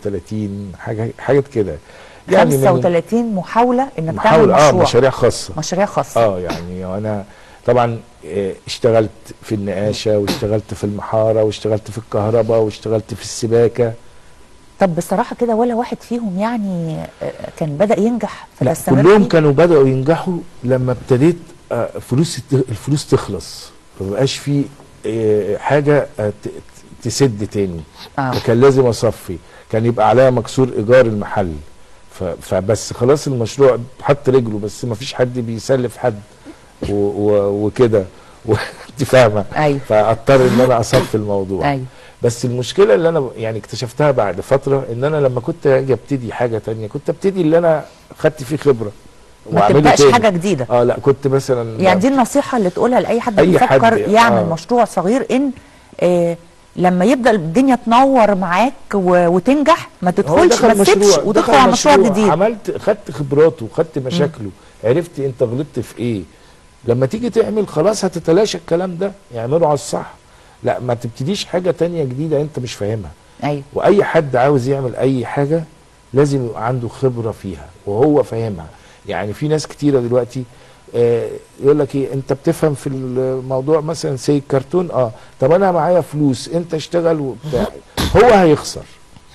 35 حاجه حاجات كده يعني من 35 محاوله انك تعمل محاولة اه مشروع مشاريع خاصه مشاريع خاصه اه يعني وانا طبعا آه، اشتغلت في النقاشه واشتغلت في المحاره واشتغلت في الكهرباء واشتغلت في السباكه طب بصراحه كده ولا واحد فيهم يعني آه، كان بدا ينجح لا فتستمر كلهم فيه؟ كانوا بدأوا ينجحوا لما ابتديت آه، فلوس الت- الفلوس تخلص ما بقاش في آه، حاجة آه، ت- ت- تسد تاني آه. فكان لازم اصفي كان يبقى عليا مكسور ايجار المحل ف- فبس خلاص المشروع حط رجله بس ما فيش حد بيسلف حد و- و- وكده و- انت فاهمه ايوه فاضطر ان انا اصفي الموضوع ايوه بس المشكله اللي انا يعني اكتشفتها بعد فتره ان انا لما كنت اجي ابتدي حاجه تانية كنت ابتدي اللي انا خدت فيه خبره ما وأعمله تبداش تاني. حاجه جديده اه لا كنت مثلا يعني دي النصيحه اللي تقولها لاي حد أي بيفكر حد، يعمل آه. مشروع صغير ان آه لما يبدا الدنيا تنور معاك و- وتنجح ما هو تدخلش دخل ما تسيبش مشروع- وتدخل دخل على مشروع جديد عملت خدت خبراته خدت مشاكله عرفت انت غلطت في ايه لما تيجي تعمل خلاص هتتلاشى الكلام ده اعمله على الصح لا ما تبتديش حاجه تانية جديده انت مش فاهمها ايوه واي حد عاوز يعمل اي حاجه لازم يبقى عنده خبره فيها وهو فاهمها يعني في ناس كتيره دلوقتي آه يقول لك ايه انت بتفهم في الموضوع مثلا سي كرتون اه طب انا معايا فلوس انت اشتغل وبتاع هو هيخسر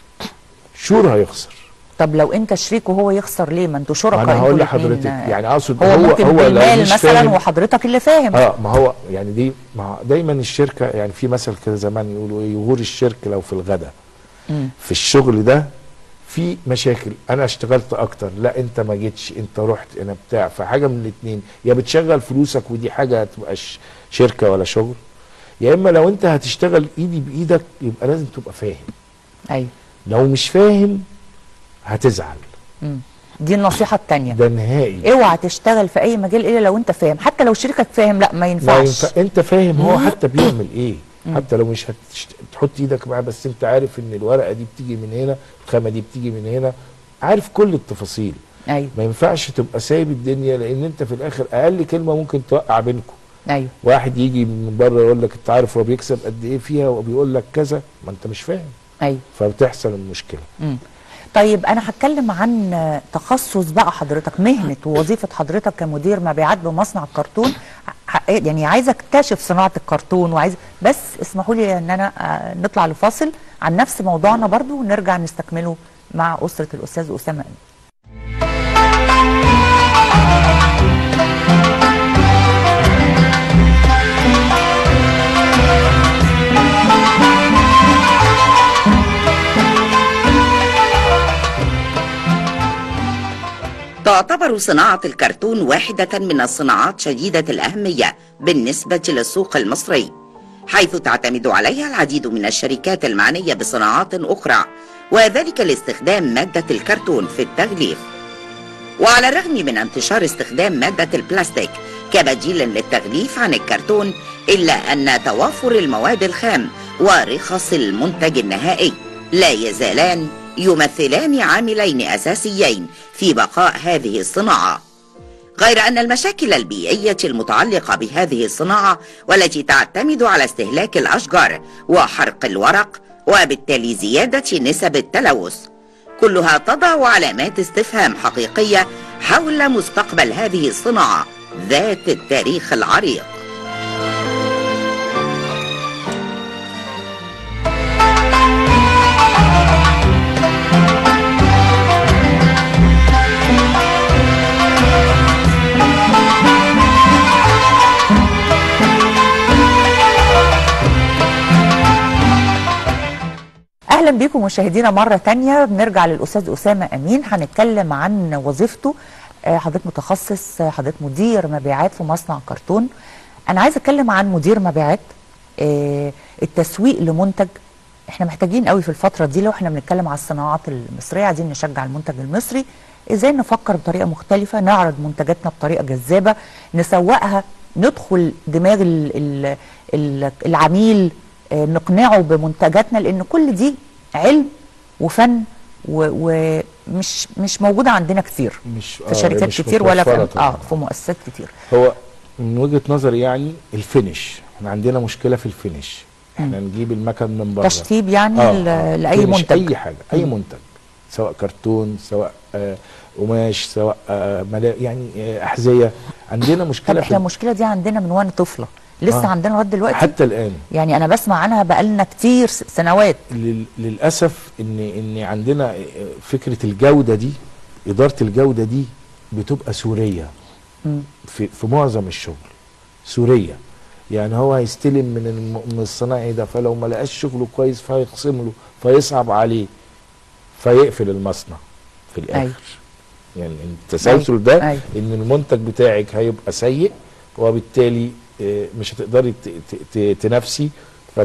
شور هيخسر طب لو انت شريك وهو يخسر ليه ما انتوا شركاء انا انتوا هقول الاتنين، لحضرتك آه، يعني اقصد هو, هو ممكن هو لو بالمال مش مثلا فاهم وحضرتك اللي فاهم اه ما هو يعني دي ما هو دايما الشركه يعني في مثل كده زمان يقولوا ايه يغور الشرك لو في الغدا مم. في الشغل ده في مشاكل انا اشتغلت اكتر لا انت ما جيتش انت رحت انا بتاع فحاجه من الاثنين يا بتشغل فلوسك ودي حاجه هتبقاش شركه ولا شغل يا اما لو انت هتشتغل ايدي بايدك يبقى لازم تبقى فاهم ايوه لو مش فاهم هتزعل مم. دي النصيحه الثانيه ده نهائي اوعى تشتغل في اي مجال الا لو انت فاهم حتى لو شريكك فاهم لا ما ما ينفعش ينفع انت فاهم هو حتى بيعمل ايه مم. حتى لو مش هتشت... تحط ايدك معاه بس انت عارف ان الورقه دي بتيجي من هنا الخامه دي بتيجي من هنا عارف كل التفاصيل ايوه ما ينفعش تبقى سايب الدنيا لان انت في الاخر اقل كلمه ممكن توقع بينكم ايوه واحد يجي من بره يقول لك انت عارف هو بيكسب قد ايه فيها وبيقول لك كذا ما انت مش فاهم ايوه فبتحصل المشكله مم. طيب انا هتكلم عن آه، تخصص بقى حضرتك مهنه ووظيفه حضرتك كمدير مبيعات بمصنع الكرتون ح- يعني عايزه اكتشف صناعه الكرتون وعايز بس اسمحوا لي ان انا آه، نطلع لفاصل عن نفس موضوعنا برضو ونرجع نستكمله مع اسره الاستاذ اسامه أمين. تعتبر صناعة الكرتون واحدة من الصناعات شديدة الأهمية بالنسبة للسوق المصري حيث تعتمد عليها العديد من الشركات المعنية بصناعات أخرى وذلك لاستخدام مادة الكرتون في التغليف وعلى الرغم من انتشار استخدام مادة البلاستيك كبديل للتغليف عن الكرتون إلا أن توافر المواد الخام ورخص المنتج النهائي لا يزالان يمثلان عاملين أساسيين في بقاء هذه الصناعة غير أن المشاكل البيئية المتعلقة بهذه الصناعة والتي تعتمد على استهلاك الأشجار وحرق الورق وبالتالي زيادة نسب التلوث كلها تضع علامات استفهام حقيقية حول مستقبل هذه الصناعة ذات التاريخ العريق اهلا بكم مشاهدينا مره تانية بنرجع للاستاذ اسامه امين هنتكلم عن وظيفته آه، حضرتك متخصص آه، حضرتك مدير مبيعات في مصنع كرتون انا عايز اتكلم عن مدير مبيعات آه، التسويق لمنتج احنا محتاجين قوي في الفتره دي لو احنا بنتكلم على الصناعات المصريه عايزين نشجع المنتج المصري ازاي نفكر بطريقه مختلفه نعرض منتجاتنا بطريقه جذابه نسوقها ندخل دماغ ال ال ال العميل آه، نقنعه بمنتجاتنا لان كل دي علم وفن و- ومش مش موجوده عندنا كتير مش في شركات مش كتير ولا متوفرة في طبعاً. اه في مؤسسات كتير هو من وجهه نظري يعني الفينش احنا عندنا مشكله في الفينش احنا نجيب المكن من بره تشطيب يعني ل- لأي فينش، منتج. اي حاجه اي مم. منتج سواء كرتون سواء آه قماش سواء آه ملا يعني آه احذيه عندنا طب مشكله احنا المشكله دي عندنا من وانا طفله لسه آه. عندنا لغايه دلوقتي حتى الان يعني انا بسمع عنها بقالنا كتير س- سنوات لل- للاسف ان ان عندنا فكره الجوده دي اداره الجوده دي بتبقى سوريه مم. في في معظم الشغل سوريه يعني هو هيستلم من الم- من الصناعي ده فلو ما لقاش شغله كويس فهيخصم له فيصعب عليه فيقفل المصنع في الاخر أيوة. يعني التسلسل ده أيوة. ان المنتج بتاعك هيبقى سيء وبالتالي آه، مش هتقدري ت- ت- ت- تنافسي ف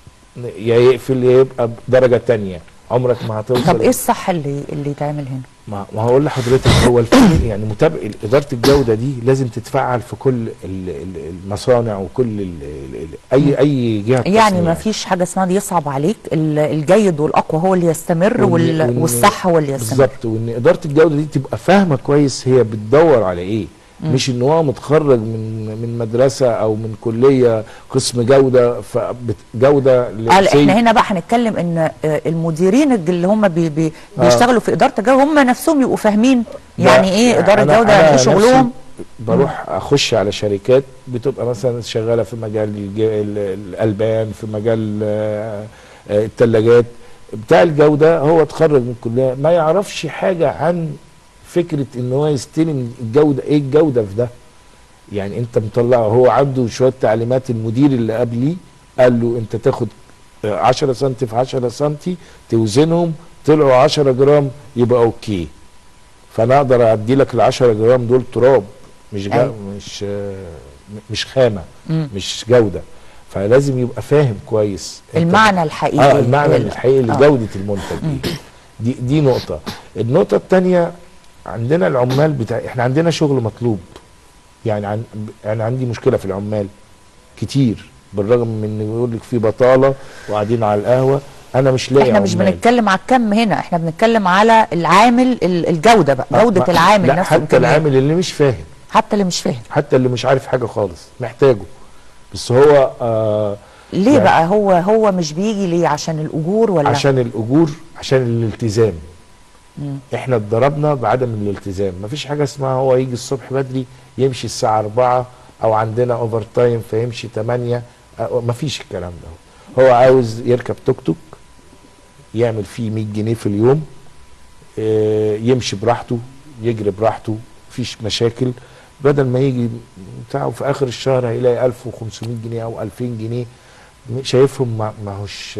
يا يقفل يا يبقى بدرجه تانية عمرك ما هتوصل طب ايه الصح اللي اللي يتعمل هنا ما ما هقول لحضرتك هو الفن يعني متابع اداره الجوده دي لازم تتفعل في كل ال- ال- المصانع وكل ال ال اي اي جهه يعني تصنيع. ما فيش حاجه اسمها دي يصعب عليك ال- الجيد والاقوى هو اللي يستمر وإن- وال... وإن- والصح هو اللي يستمر بالظبط وان اداره الجوده دي تبقى فاهمه كويس هي بتدور على ايه مم. مش ان هو متخرج من من مدرسه او من كليه قسم جوده فجوده قال احنا هنا بقى هنتكلم ان آه، المديرين اللي هم بي بي آه. بيشتغلوا في اداره الجوده هم نفسهم يبقوا فاهمين يعني ايه اداره الجوده يعني ايه شغلهم بروح اخش على شركات بتبقى مثلا شغاله في مجال الج- ال- الالبان في مجال آه، آه، الثلاجات بتاع الجوده هو اتخرج من الكليه ما يعرفش حاجه عن فكره ان هو يستلم الجوده ايه الجوده في ده يعني انت مطلعه هو عنده شويه تعليمات المدير اللي قبليه قال له انت تاخد آه، 10 سم في 10 سم توزنهم طلعوا 10 جرام يبقى اوكي فانا اقدر ادي لك ال 10 جرام دول تراب مش جا أيوة. مش آه، مش خامه مم. مش جوده فلازم يبقى فاهم كويس أنت- المعنى الحقيقي اه المعنى ال- الحقيقي آه. لجوده المنتج ايه دي دي نقطه النقطه الثانيه عندنا العمال بتاع احنا عندنا شغل مطلوب يعني عن... انا عندي مشكله في العمال كتير بالرغم من ان يقول لك في بطاله وقاعدين على القهوه انا مش لاقي احنا مش عمال. بنتكلم على الكم هنا احنا بنتكلم على العامل ال- الجوده بقى آه، جوده ما- العامل لا نفسه حتى وإمكانياته. العامل اللي مش فاهم حتى اللي مش فاهم حتى اللي مش عارف حاجه خالص محتاجه بس هو آه ليه يعني بقى هو هو مش بيجي ليه عشان الاجور ولا عشان الاجور عشان الالتزام مم. احنا اتضربنا بعدم الالتزام مفيش حاجه اسمها هو يجي الصبح بدري يمشي الساعه 4 او عندنا اوفر تايم فيمشي 8 أه، مفيش الكلام ده هو عاوز يركب توك توك يعمل فيه 100 جنيه في اليوم اه، يمشي براحته يجري براحته مفيش مشاكل بدل ما يجي بتاعه في اخر الشهر هيلاقي 1500 جنيه او 2000 جنيه شايفهم ما ما هوش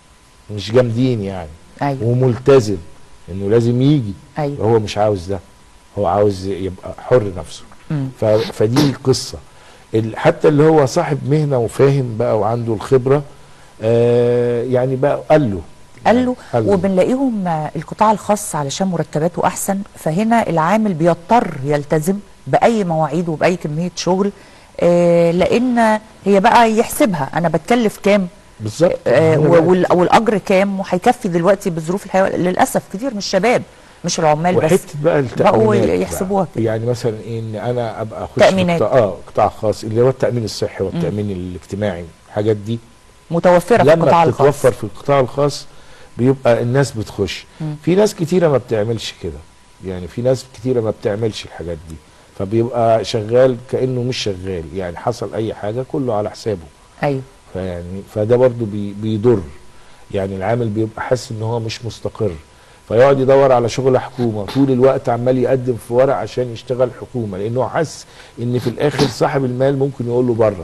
مش جامدين يعني ايوه وملتزم انه لازم يجي ايوه هو مش عاوز ده هو عاوز يبقى حر نفسه مم. ف... فدي القصه ال... حتى اللي هو صاحب مهنه وفاهم بقى وعنده الخبره آه يعني بقى قال له قالوا قالوا. وبنلاقيهم آه، القطاع الخاص علشان مرتباته احسن فهنا العامل بيضطر يلتزم باي مواعيد وباي كميه شغل آه، لان هي بقى يحسبها انا بتكلف كام بالظبط آه، هنا و- بقى وال- والاجر كام وهيكفي دلوقتي بظروف الحياه للاسف كتير من الشباب مش العمال بس وحته بقى بقوا التأمينات يحسبوها بقى. يعني مثلا إيه ان انا ابقى اخش تأمينات. في قطاع اه قطاع خاص اللي هو التامين الصحي والتامين الاجتماعي الحاجات دي متوفره في القطاع لما الخاص بتتوفر في القطاع الخاص بيبقى الناس بتخش مم. في ناس كتيره ما بتعملش كده يعني في ناس كتيره ما بتعملش الحاجات دي فبيبقى شغال كانه مش شغال يعني حصل اي حاجه كله على حسابه ايوه فيعني فده برضو بي بيضر يعني العامل بيبقى حاسس ان هو مش مستقر فيقعد يدور على شغل حكومه طول الوقت عمال يقدم في ورق عشان يشتغل حكومه لانه حاسس ان في الاخر صاحب المال ممكن يقول له بره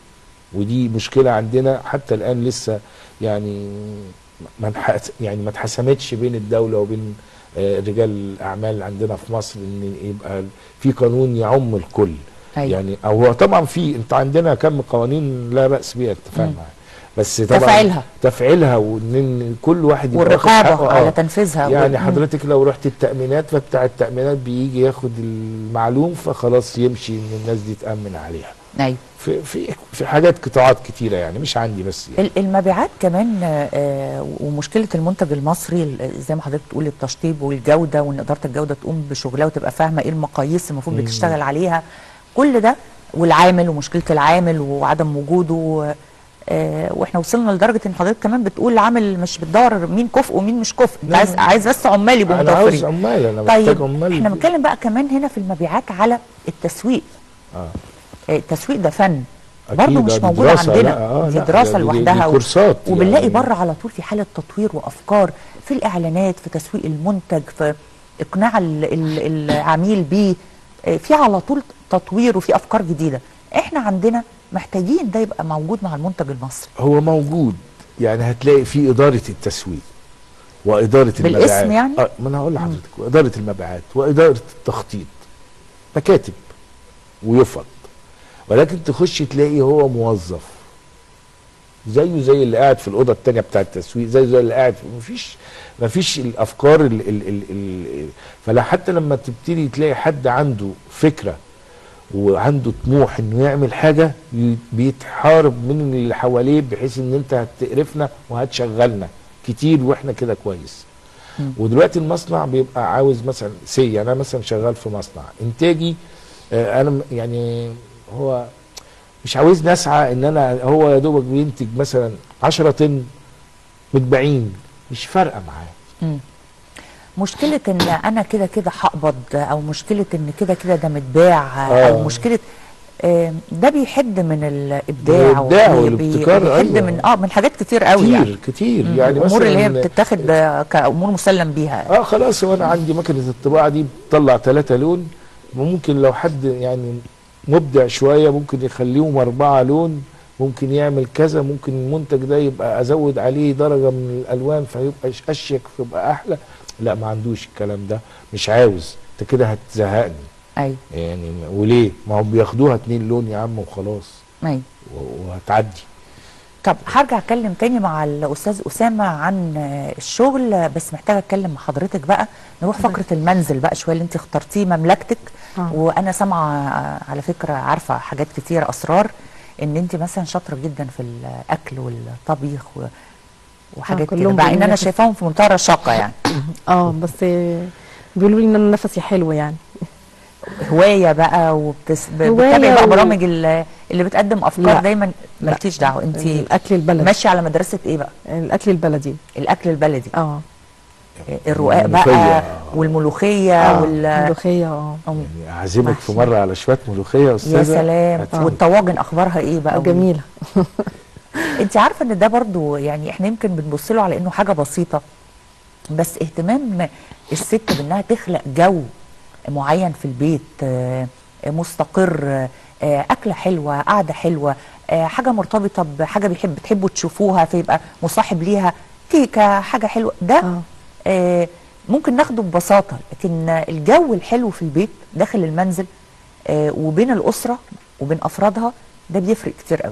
ودي مشكله عندنا حتى الان لسه يعني ما انح- يعني ما اتحسمتش بين الدوله وبين آه، رجال الاعمال عندنا في مصر ان يبقى في قانون يعم الكل أيوة. يعني او هو طبعا في انت عندنا كم قوانين لا باس بها انت فاهم بس طبعا تفعيلها. تفعيلها وان إن كل واحد يبقى واخد والرقابه حقه. على آه. تنفيذها يعني مم. حضرتك لو رحت التأمينات فبتاع التأمينات بيجي ياخد المعلوم فخلاص يمشي ان الناس دي تأمن عليها ايوه في في في حاجات قطاعات كتيرة يعني مش عندي بس يعني. ال- المبيعات كمان آه، ومشكله المنتج المصري ال- زي ما حضرتك بتقول التشطيب والجوده وان اداره الجوده تقوم بشغلها وتبقى فاهمه ايه المقاييس المفروض مم. بتشتغل عليها كل ده والعامل ومشكله العامل وعدم وجوده آه، واحنا وصلنا لدرجه ان حضرتك كمان بتقول العامل مش بتدور مين كفء ومين مش كفء انت لا، عايز لا. عايز بس عمال يبقوا انا عاوز متوفرين عمال انا محتاج طيب عمال احنا بنتكلم بقى كمان هنا في المبيعات على التسويق اه آه، التسويق ده فن أكيد، برضه مش دي موجود دراسة، عندنا لا، آه، دي لا، دراسه دي- دي- لوحدها دي و- كورسات وبنلاقي يعني. بره على طول في حاله تطوير وافكار في الاعلانات في تسويق المنتج في اقناع ال- ال- العميل بيه آه، في على طول تطوير وفي افكار جديده احنا عندنا محتاجين ده يبقى موجود مع المنتج المصري هو موجود يعني هتلاقي في إدارة التسويق وإدارة بالاسم المبيعات يعني؟ آه ما أنا هقول لحضرتك وإدارة المبيعات وإدارة التخطيط مكاتب ويفض ولكن تخش تلاقي هو موظف زيه زي اللي قاعد في الأوضة التانية بتاع التسويق زيه زي اللي قاعد في مفيش مفيش الأفكار ال ال ال ال فلا حتى لما تبتدي تلاقي حد عنده فكرة وعنده طموح انه يعمل حاجه ي- بيتحارب من اللي حواليه بحيث ان انت هتقرفنا وهتشغلنا كتير واحنا كده كويس مم. ودلوقتي المصنع بيبقى عاوز مثلا سي انا مثلا شغال في مصنع انتاجي آه، انا م- يعني هو مش عاوزني اسعى ان انا هو يا دوبك بينتج مثلا 10 طن متباعين مش فارقه معاه مم. مشكله ان انا كده كده هقبض او مشكله ان كده كده ده متباع آه. او مشكله آه، ده بيحد من الابداع الإبداع وبي- بي- والابتكار، بيحد أيوة. من اه من حاجات كتير قوي كتير يعني كتير مم. يعني الامور اللي هي مثلا بتتاخد آه، كامور مسلم بيها اه خلاص هو انا عندي مكنه الطباعه دي بتطلع ثلاثة لون وممكن لو حد يعني مبدع شويه ممكن يخليهم اربعه لون ممكن يعمل كذا ممكن المنتج ده يبقى ازود عليه درجه من الالوان فيبقى ش- اشيك فيبقى احلى لا ما عندوش الكلام ده مش عاوز انت كده هتزهقني ايوه يعني وليه ما هم بياخدوها اتنين لون يا عم وخلاص ايوه و- وهتعدي طب هرجع اتكلم تاني مع الاستاذ اسامه عن آه، الشغل آه، بس محتاجه اتكلم مع حضرتك بقى نروح فقره المنزل بقى شويه اللي انت اخترتيه مملكتك آه. وانا سامعه آه، على فكره عارفه حاجات كتير اسرار ان انت مثلا شاطره جدا في الاكل والطبيخ و... وحاجات كده كلهم مع ان انا بيقولوا شايفاهم في منتهى الرشاقه يعني اه بس آه، بيقولوا لي ان انا نفسي حلو يعني هوايه بقى وبتس... ب- هواية بتتابعي بقى و- برامج ال- اللي بتقدم افكار لا. دايما لا. مالكيش دعوه انت الاكل البلدي ماشيه على مدرسه ايه بقى الاكل البلدي الاكل البلدي اه الرقاق الملوخية. بقى والملوخيه آه. وال ملوخيه اه أم- يعني اعزمك في محشي. مره على شويه ملوخيه يا استاذه يا سلام هتيجي. والطواجن اخبارها ايه بقى جميله انت عارفه ان ده برضو يعني احنا يمكن بنبص له على انه حاجه بسيطه بس اهتمام الست بانها تخلق جو معين في البيت آه، مستقر آه، اكله حلوه قعده حلوه آه، حاجه مرتبطه بحاجه بيحب بتحبوا تشوفوها فيبقى مصاحب ليها كيكه حاجه حلوه ده اه آه، ممكن ناخده ببساطه لكن الجو الحلو في البيت داخل المنزل آه، وبين الاسره وبين افرادها ده بيفرق كتير قوي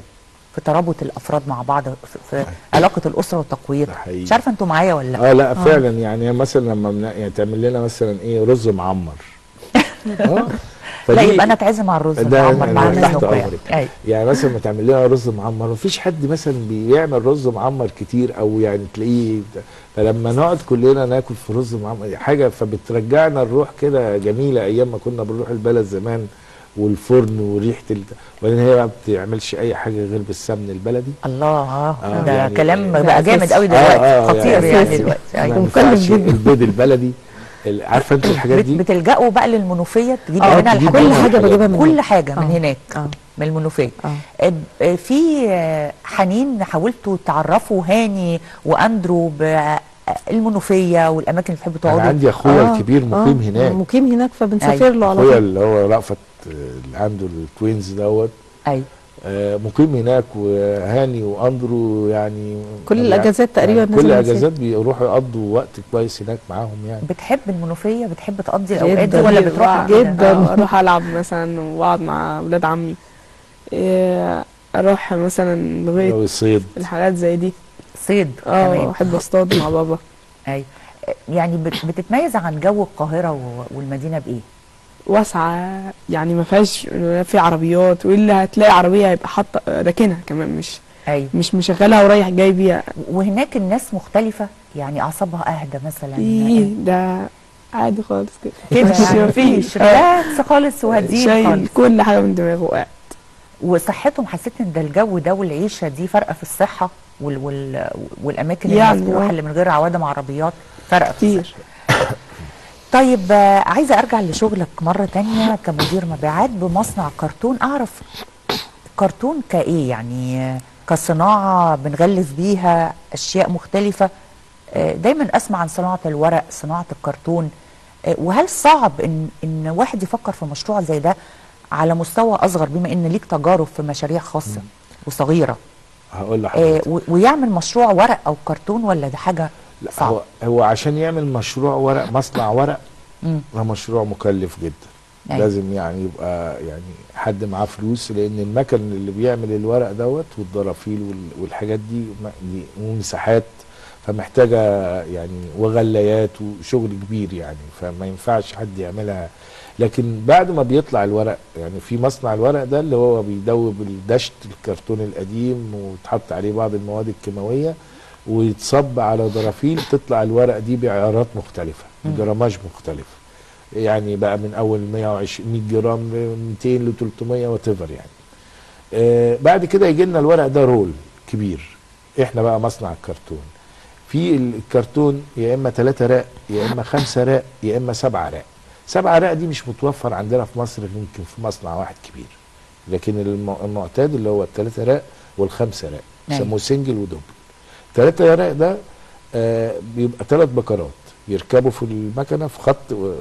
في ترابط الافراد مع بعض في, في علاقه الاسره وتقويتها حقيقي. مش عارفه انتوا معايا ولا لا اه لا فعلا يعني مثلا لما بن- يعني تعمل لنا مثلا ايه رز معمر اه لا فدي- يبقى انا اتعزم على الرز ده المعمر مع أنا تحت الملوخيه أمرك. أي. يعني مثلا ما تعمل لنا رز معمر مفيش حد مثلا بيعمل رز معمر كتير او يعني تلاقيه فلما نقعد كلنا ناكل في رز معمر حاجه فبترجعنا الروح كده جميله ايام ما كنا بنروح البلد زمان والفرن وريحه ال... وبعدين هي ما بتعملش اي حاجه غير بالسمن البلدي الله اه آه، ده يعني- كلام ده بقى جامد أساسي. قوي دلوقتي آه، آه، خطير يعني يعني أساسي. دلوقتي ما أيوة. ينفعش البيض البلدي ال- عارفه انت الحاجات بت- دي بتلجأوا بقى للمنوفيه تجيبوا آه، منها تجيب الحاجات كل حاجة بجيبها من كل هناك. حاجه من آه. هناك اه من المنوفيه اه آه، آه، في آه، حنين حاولتوا تعرفوا هاني واندرو بالمنوفيه والاماكن اللي بتحبوا انا تقعدوا عندي اخويا آه، الكبير مقيم آه، هناك مقيم هناك فبنسافر أيوة. له على اخويا طول اللي هو رأفت آه، اللي عنده التوينز دوت ايوه آه، مقيم هناك وهاني واندرو يعني كل يعني- الأجازات تقريبا يعني لازم كل نسافر. الاجازات بيروحوا يقضوا وقت كويس هناك معاهم يعني بتحب المنوفيه بتحب تقضي الاوقات دي جدا ولا بتروح جدا اروح العب مثلا واقعد مع ولاد عمي إيه، اروح مثلا لغايه لو الصيد الحاجات زي دي صيد اه كمان احب اصطاد مع بابا ايوه يعني بت- بتتميز عن جو القاهره و- والمدينه بايه واسعه يعني ما فيهاش في عربيات والا هتلاقي عربيه هيبقى حاطه راكنها كمان مش ايوه مش مشغلها ورايح جاي بيها وهناك الناس مختلفه يعني اعصابها اهدى مثلا ايه ده عادي خالص كده كده مش- يعني مفيش. مفيش ريلاكس خالص وهاديين شايل خالص كل حاجه من دماغه وقاعد وصحتهم حسيت ان ده الجو ده والعيشه دي فارقه في الصحه وال وال والاماكن يعني المفتوحه آه. اللي من غير عوادم عربيات فارقه في كتير طيب آه، عايزه ارجع لشغلك مره تانية كمدير مبيعات بمصنع كرتون اعرف كرتون كايه يعني آه، كصناعه بنغلف بيها اشياء مختلفه آه، دايما اسمع عن صناعه الورق صناعه الكرتون آه، وهل صعب ان ان واحد يفكر في مشروع زي ده على مستوى اصغر بما ان ليك تجارب في مشاريع خاصه وصغيره هقول آه، لحضرتك و- ويعمل مشروع ورق او كرتون ولا ده حاجه لا صعب هو هو عشان يعمل مشروع ورق مصنع ورق مم. ده مشروع مكلف جدا أيوة. لازم يعني يبقى يعني حد معاه فلوس لان المكن اللي بيعمل الورق دوت والضرافيل وال- والحاجات دي م- دي ومساحات فمحتاجه يعني وغلايات وشغل كبير يعني فما ينفعش حد يعملها لكن بعد ما بيطلع الورق يعني في مصنع الورق ده اللي هو بيدوب الدشت الكرتون القديم وتحط عليه بعض المواد الكيماويه ويتصب على ضرافيل تطلع الورق دي بعيارات مختلفه جراماج مختلف يعني بقى من اول 120 100 جرام ل 200 ل 300 وات يعني آه بعد كده يجي لنا الورق ده رول كبير احنا بقى مصنع الكرتون في الكرتون يا اما 3 راق يا اما 5 راق يا اما 7 راق 7 راق دي مش متوفر عندنا في مصر غير يمكن في مصنع واحد كبير لكن الم- المعتاد اللي هو الثلاثة راق والخمسة راق أيوة. يسموه سنجل ودبل ثلاثة راق ده آه بيبقى ثلاث بكرات يركبوا في المكنه في خط آه،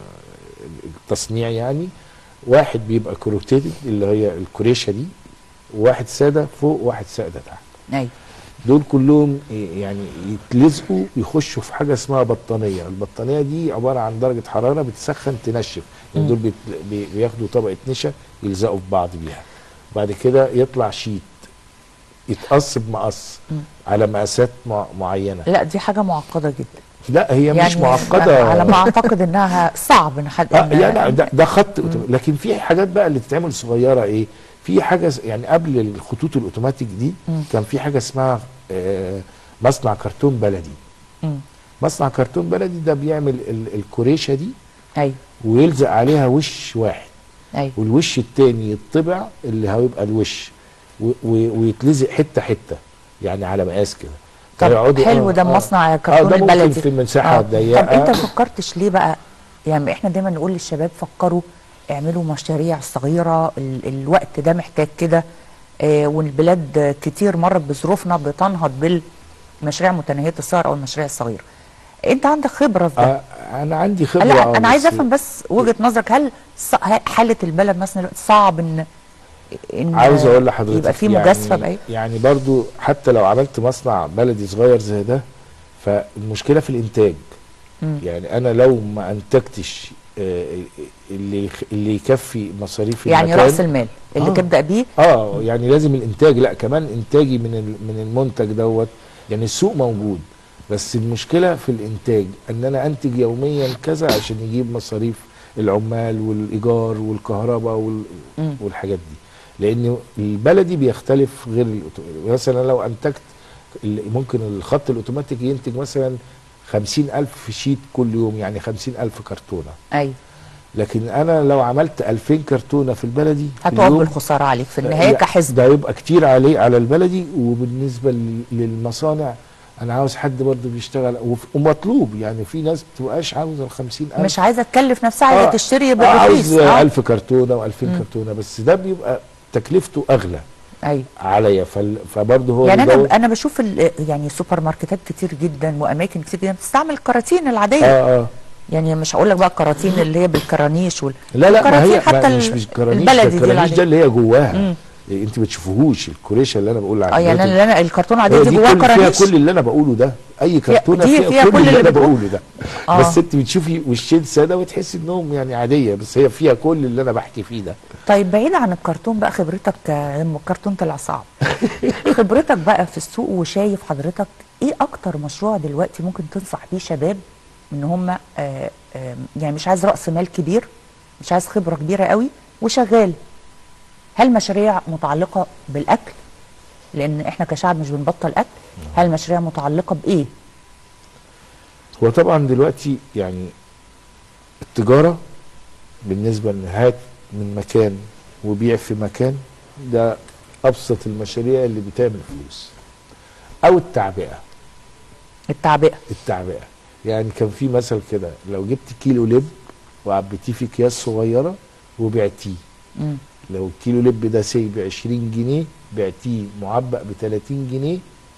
التصنيع يعني واحد بيبقى كروتيتد اللي هي الكريشه دي وواحد ساده فوق وواحد ساده تحت ايوه دول كلهم يعني يتلزقوا يخشوا في حاجه اسمها بطانيه البطانيه دي عباره عن درجه حراره بتسخن تنشف يعني دول بيت- بي- بياخدوا طبقه نشا يلزقوا في بعض بيها بعد كده يطلع شيت يتقص بمقص على مقاسات مع- معينه لا دي حاجه معقده جدا لا هي مش معقده على ما اعتقد انها صعب ان حد آه إن- لا لا ده, ده خط أوتوم- لكن في حاجات بقى اللي تتعمل صغيره ايه في حاجه س- يعني قبل الخطوط الاوتوماتيك دي مم. كان في حاجه اسمها آه، مصنع كرتون بلدي مم. مصنع كرتون بلدي ده بيعمل ال- الكوريشه دي ايوه ويلزق عليها وش واحد ايوه والوش التاني يطبع اللي هيبقى الوش و- و- ويتلزق حته حته يعني على مقاس كده طب فيقعدوا- حلو آه، ده آه. مصنع آه، كرتون ده ممكن البلدي في مساحه آه. ضيقه طب انت ما فكرتش ليه بقى يعني احنا دايما نقول للشباب فكروا اعملوا مشاريع صغيره ال الوقت ده محتاج كده آه والبلاد كتير مرت بظروفنا بتنهض بالمشاريع متناهيه الصغر او المشاريع الصغيره انت عندك خبره في ده آه انا عندي خبره لا آه، انا عايز بس- افهم بس وجهه نظرك هل ص- حاله البلد مثلا دلوقتي صعب ان ان عاوز اقول لحضرتك يبقى في يعني مجازفه باي يعني برضو حتى لو عملت مصنع بلدي صغير زي ده فالمشكله في الانتاج مم. يعني انا لو ما انتجتش آه، اللي اللي يكفي مصاريف يعني المكان. راس المال اللي آه. تبدا بيه اه يعني لازم الانتاج لا كمان انتاجي من ال- من المنتج دوت يعني السوق موجود بس المشكله في الانتاج ان انا انتج يوميا كذا عشان يجيب مصاريف العمال والايجار والكهرباء وال مم. والحاجات دي لان البلدي بيختلف غير الأوتو- مثلا لو انتجت ال- ممكن الخط الاوتوماتيك ينتج مثلا خمسين ألف شيت كل يوم يعني خمسين ألف كرتونة ايوه لكن أنا لو عملت ألفين كرتونة في البلدي في هتقعد اليوم، بالخساره عليك في النهايه لا، كحزب ده يبقى كتير عليه على البلدي وبالنسبه لل- للمصانع انا عاوز حد برضه بيشتغل وف- ومطلوب يعني في ناس بتبقاش عاوزه ال 50000 مش عايزه تكلف نفسها عايزه آه، تشتري آه، بالرخيص عاوز آه. 1000 كرتونه و2000 مم. كرتونه بس ده بيبقى تكلفته اغلى ايوه عليا فال- فبرضه هو يعني بيدور- انا انا بشوف ال- يعني سوبر ماركتات كتير جدا واماكن كتير جدا بتستعمل الكراتين العاديه اه اه يعني مش هقول لك بقى الكراتين اللي هي بالكرانيش وال... لا لا ما الكراتين هي حتى ما مش ال- مش كرانيش البلدي ده دي الكرانيش العادية. ده اللي هي جواها مم. إيه، انت ما بتشوفوهوش الكريشه اللي انا بقول عليها اه يعني دلوقتي. انا أنا الكرتون العاديه هي دي دي جواها كل فيها كرانيش كل اللي انا بقوله ده اي كرتونه دي فيها, فيها كل, كل اللي, اللي انا بتقول- بقوله ده آه. بس انت بتشوفي وشين ساده وتحسي انهم يعني عاديه بس هي فيها كل اللي انا بحكي فيه ده طيب بعيد عن الكرتون بقى خبرتك آه، لما الكرتون طلع صعب خبرتك بقى في السوق وشايف حضرتك ايه اكتر مشروع دلوقتي ممكن تنصح بيه شباب ان هم آه آه يعني مش عايز راس مال كبير مش عايز خبره كبيره قوي وشغال هل مشاريع متعلقه بالاكل لان احنا كشعب مش بنبطل اكل هل مشاريع متعلقه بايه هو طبعا دلوقتي يعني التجاره بالنسبه ان هات من مكان وبيع في مكان ده ابسط المشاريع اللي بتعمل فلوس او التعبئه التعبئه التعبئه يعني كان في مثل كده لو جبت كيلو لب وعبيتيه في اكياس صغيره وبعتيه مم. لو الكيلو لب ده سي ب 20 جنيه بعتيه معبأ ب 30 جنيه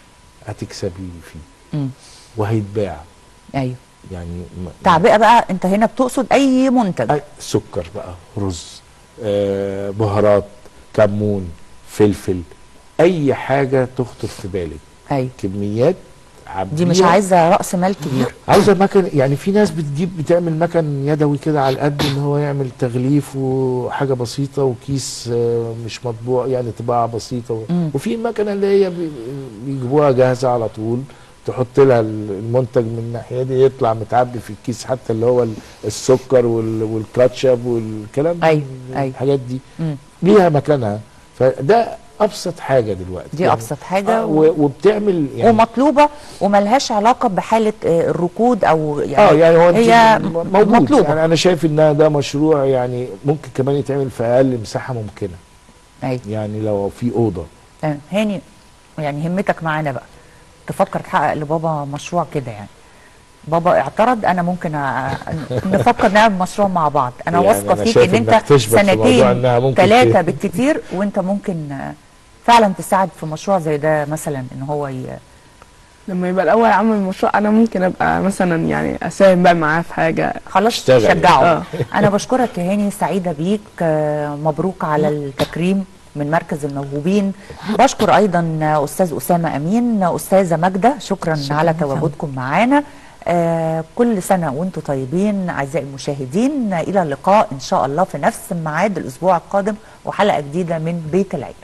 هتكسبي فيه مم. وهيتباع ايوه يعني م- تعبئه بقى انت هنا بتقصد اي منتج أي سكر بقى رز آه بهارات كمون فلفل اي حاجه تخطر في بالك ايوه كميات دي مش عبية. عايزه راس مال كبير عاوزه مكن يعني في ناس بتجيب بتعمل مكن يدوي كده على قد ان هو يعمل تغليف وحاجه بسيطه وكيس آه، مش مطبوع يعني طباعه بسيطه و- مم. وفي مكنه اللي هي بي- بيجيبوها جاهزه على طول تحط لها المنتج من الناحيه دي يطلع متعبي في الكيس حتى اللي هو ال- السكر وال- والكاتشب والكلام ده، أيوة، أيوة. الحاجات دي مم. ليها مكانها فده ابسط حاجه دلوقتي دي ابسط حاجه آه، و- وبتعمل يعني ومطلوبه وملهاش علاقه بحاله آه، الركود او يعني اه يعني هو هي م- موجود مطلوبه يعني انا شايف ان ده مشروع يعني ممكن كمان يتعمل في اقل مساحه ممكنه ايوه يعني لو في اوضه تمام هاني يعني همتك معانا بقى تفكر تحقق لبابا مشروع كده يعني بابا اعترض انا ممكن أ- نفكر نعمل مشروع مع بعض انا يعني واثقه أنا فيك شايف ان انت إنك تشبك في موضوع سنتين إنها ممكن ثلاثه ت- بالكتير وانت ممكن آه، فعلا تساعد في مشروع زي ده مثلا ان هو ي... لما يبقى الاول عامل مشروع انا ممكن ابقى مثلا يعني اساهم بقى معاه في حاجه خلاص اشتغل شجعه آه. انا بشكرك يا هاني سعيده بيك آه، مبروك على التكريم من مركز الموهوبين بشكر ايضا استاذ اسامه امين استاذه ماجده شكرا, شكراً على يا فندم. تواجدكم معانا آه كل سنه وانتم طيبين اعزائي المشاهدين الى اللقاء ان شاء الله في نفس الميعاد الاسبوع القادم وحلقه جديده من بيت العيله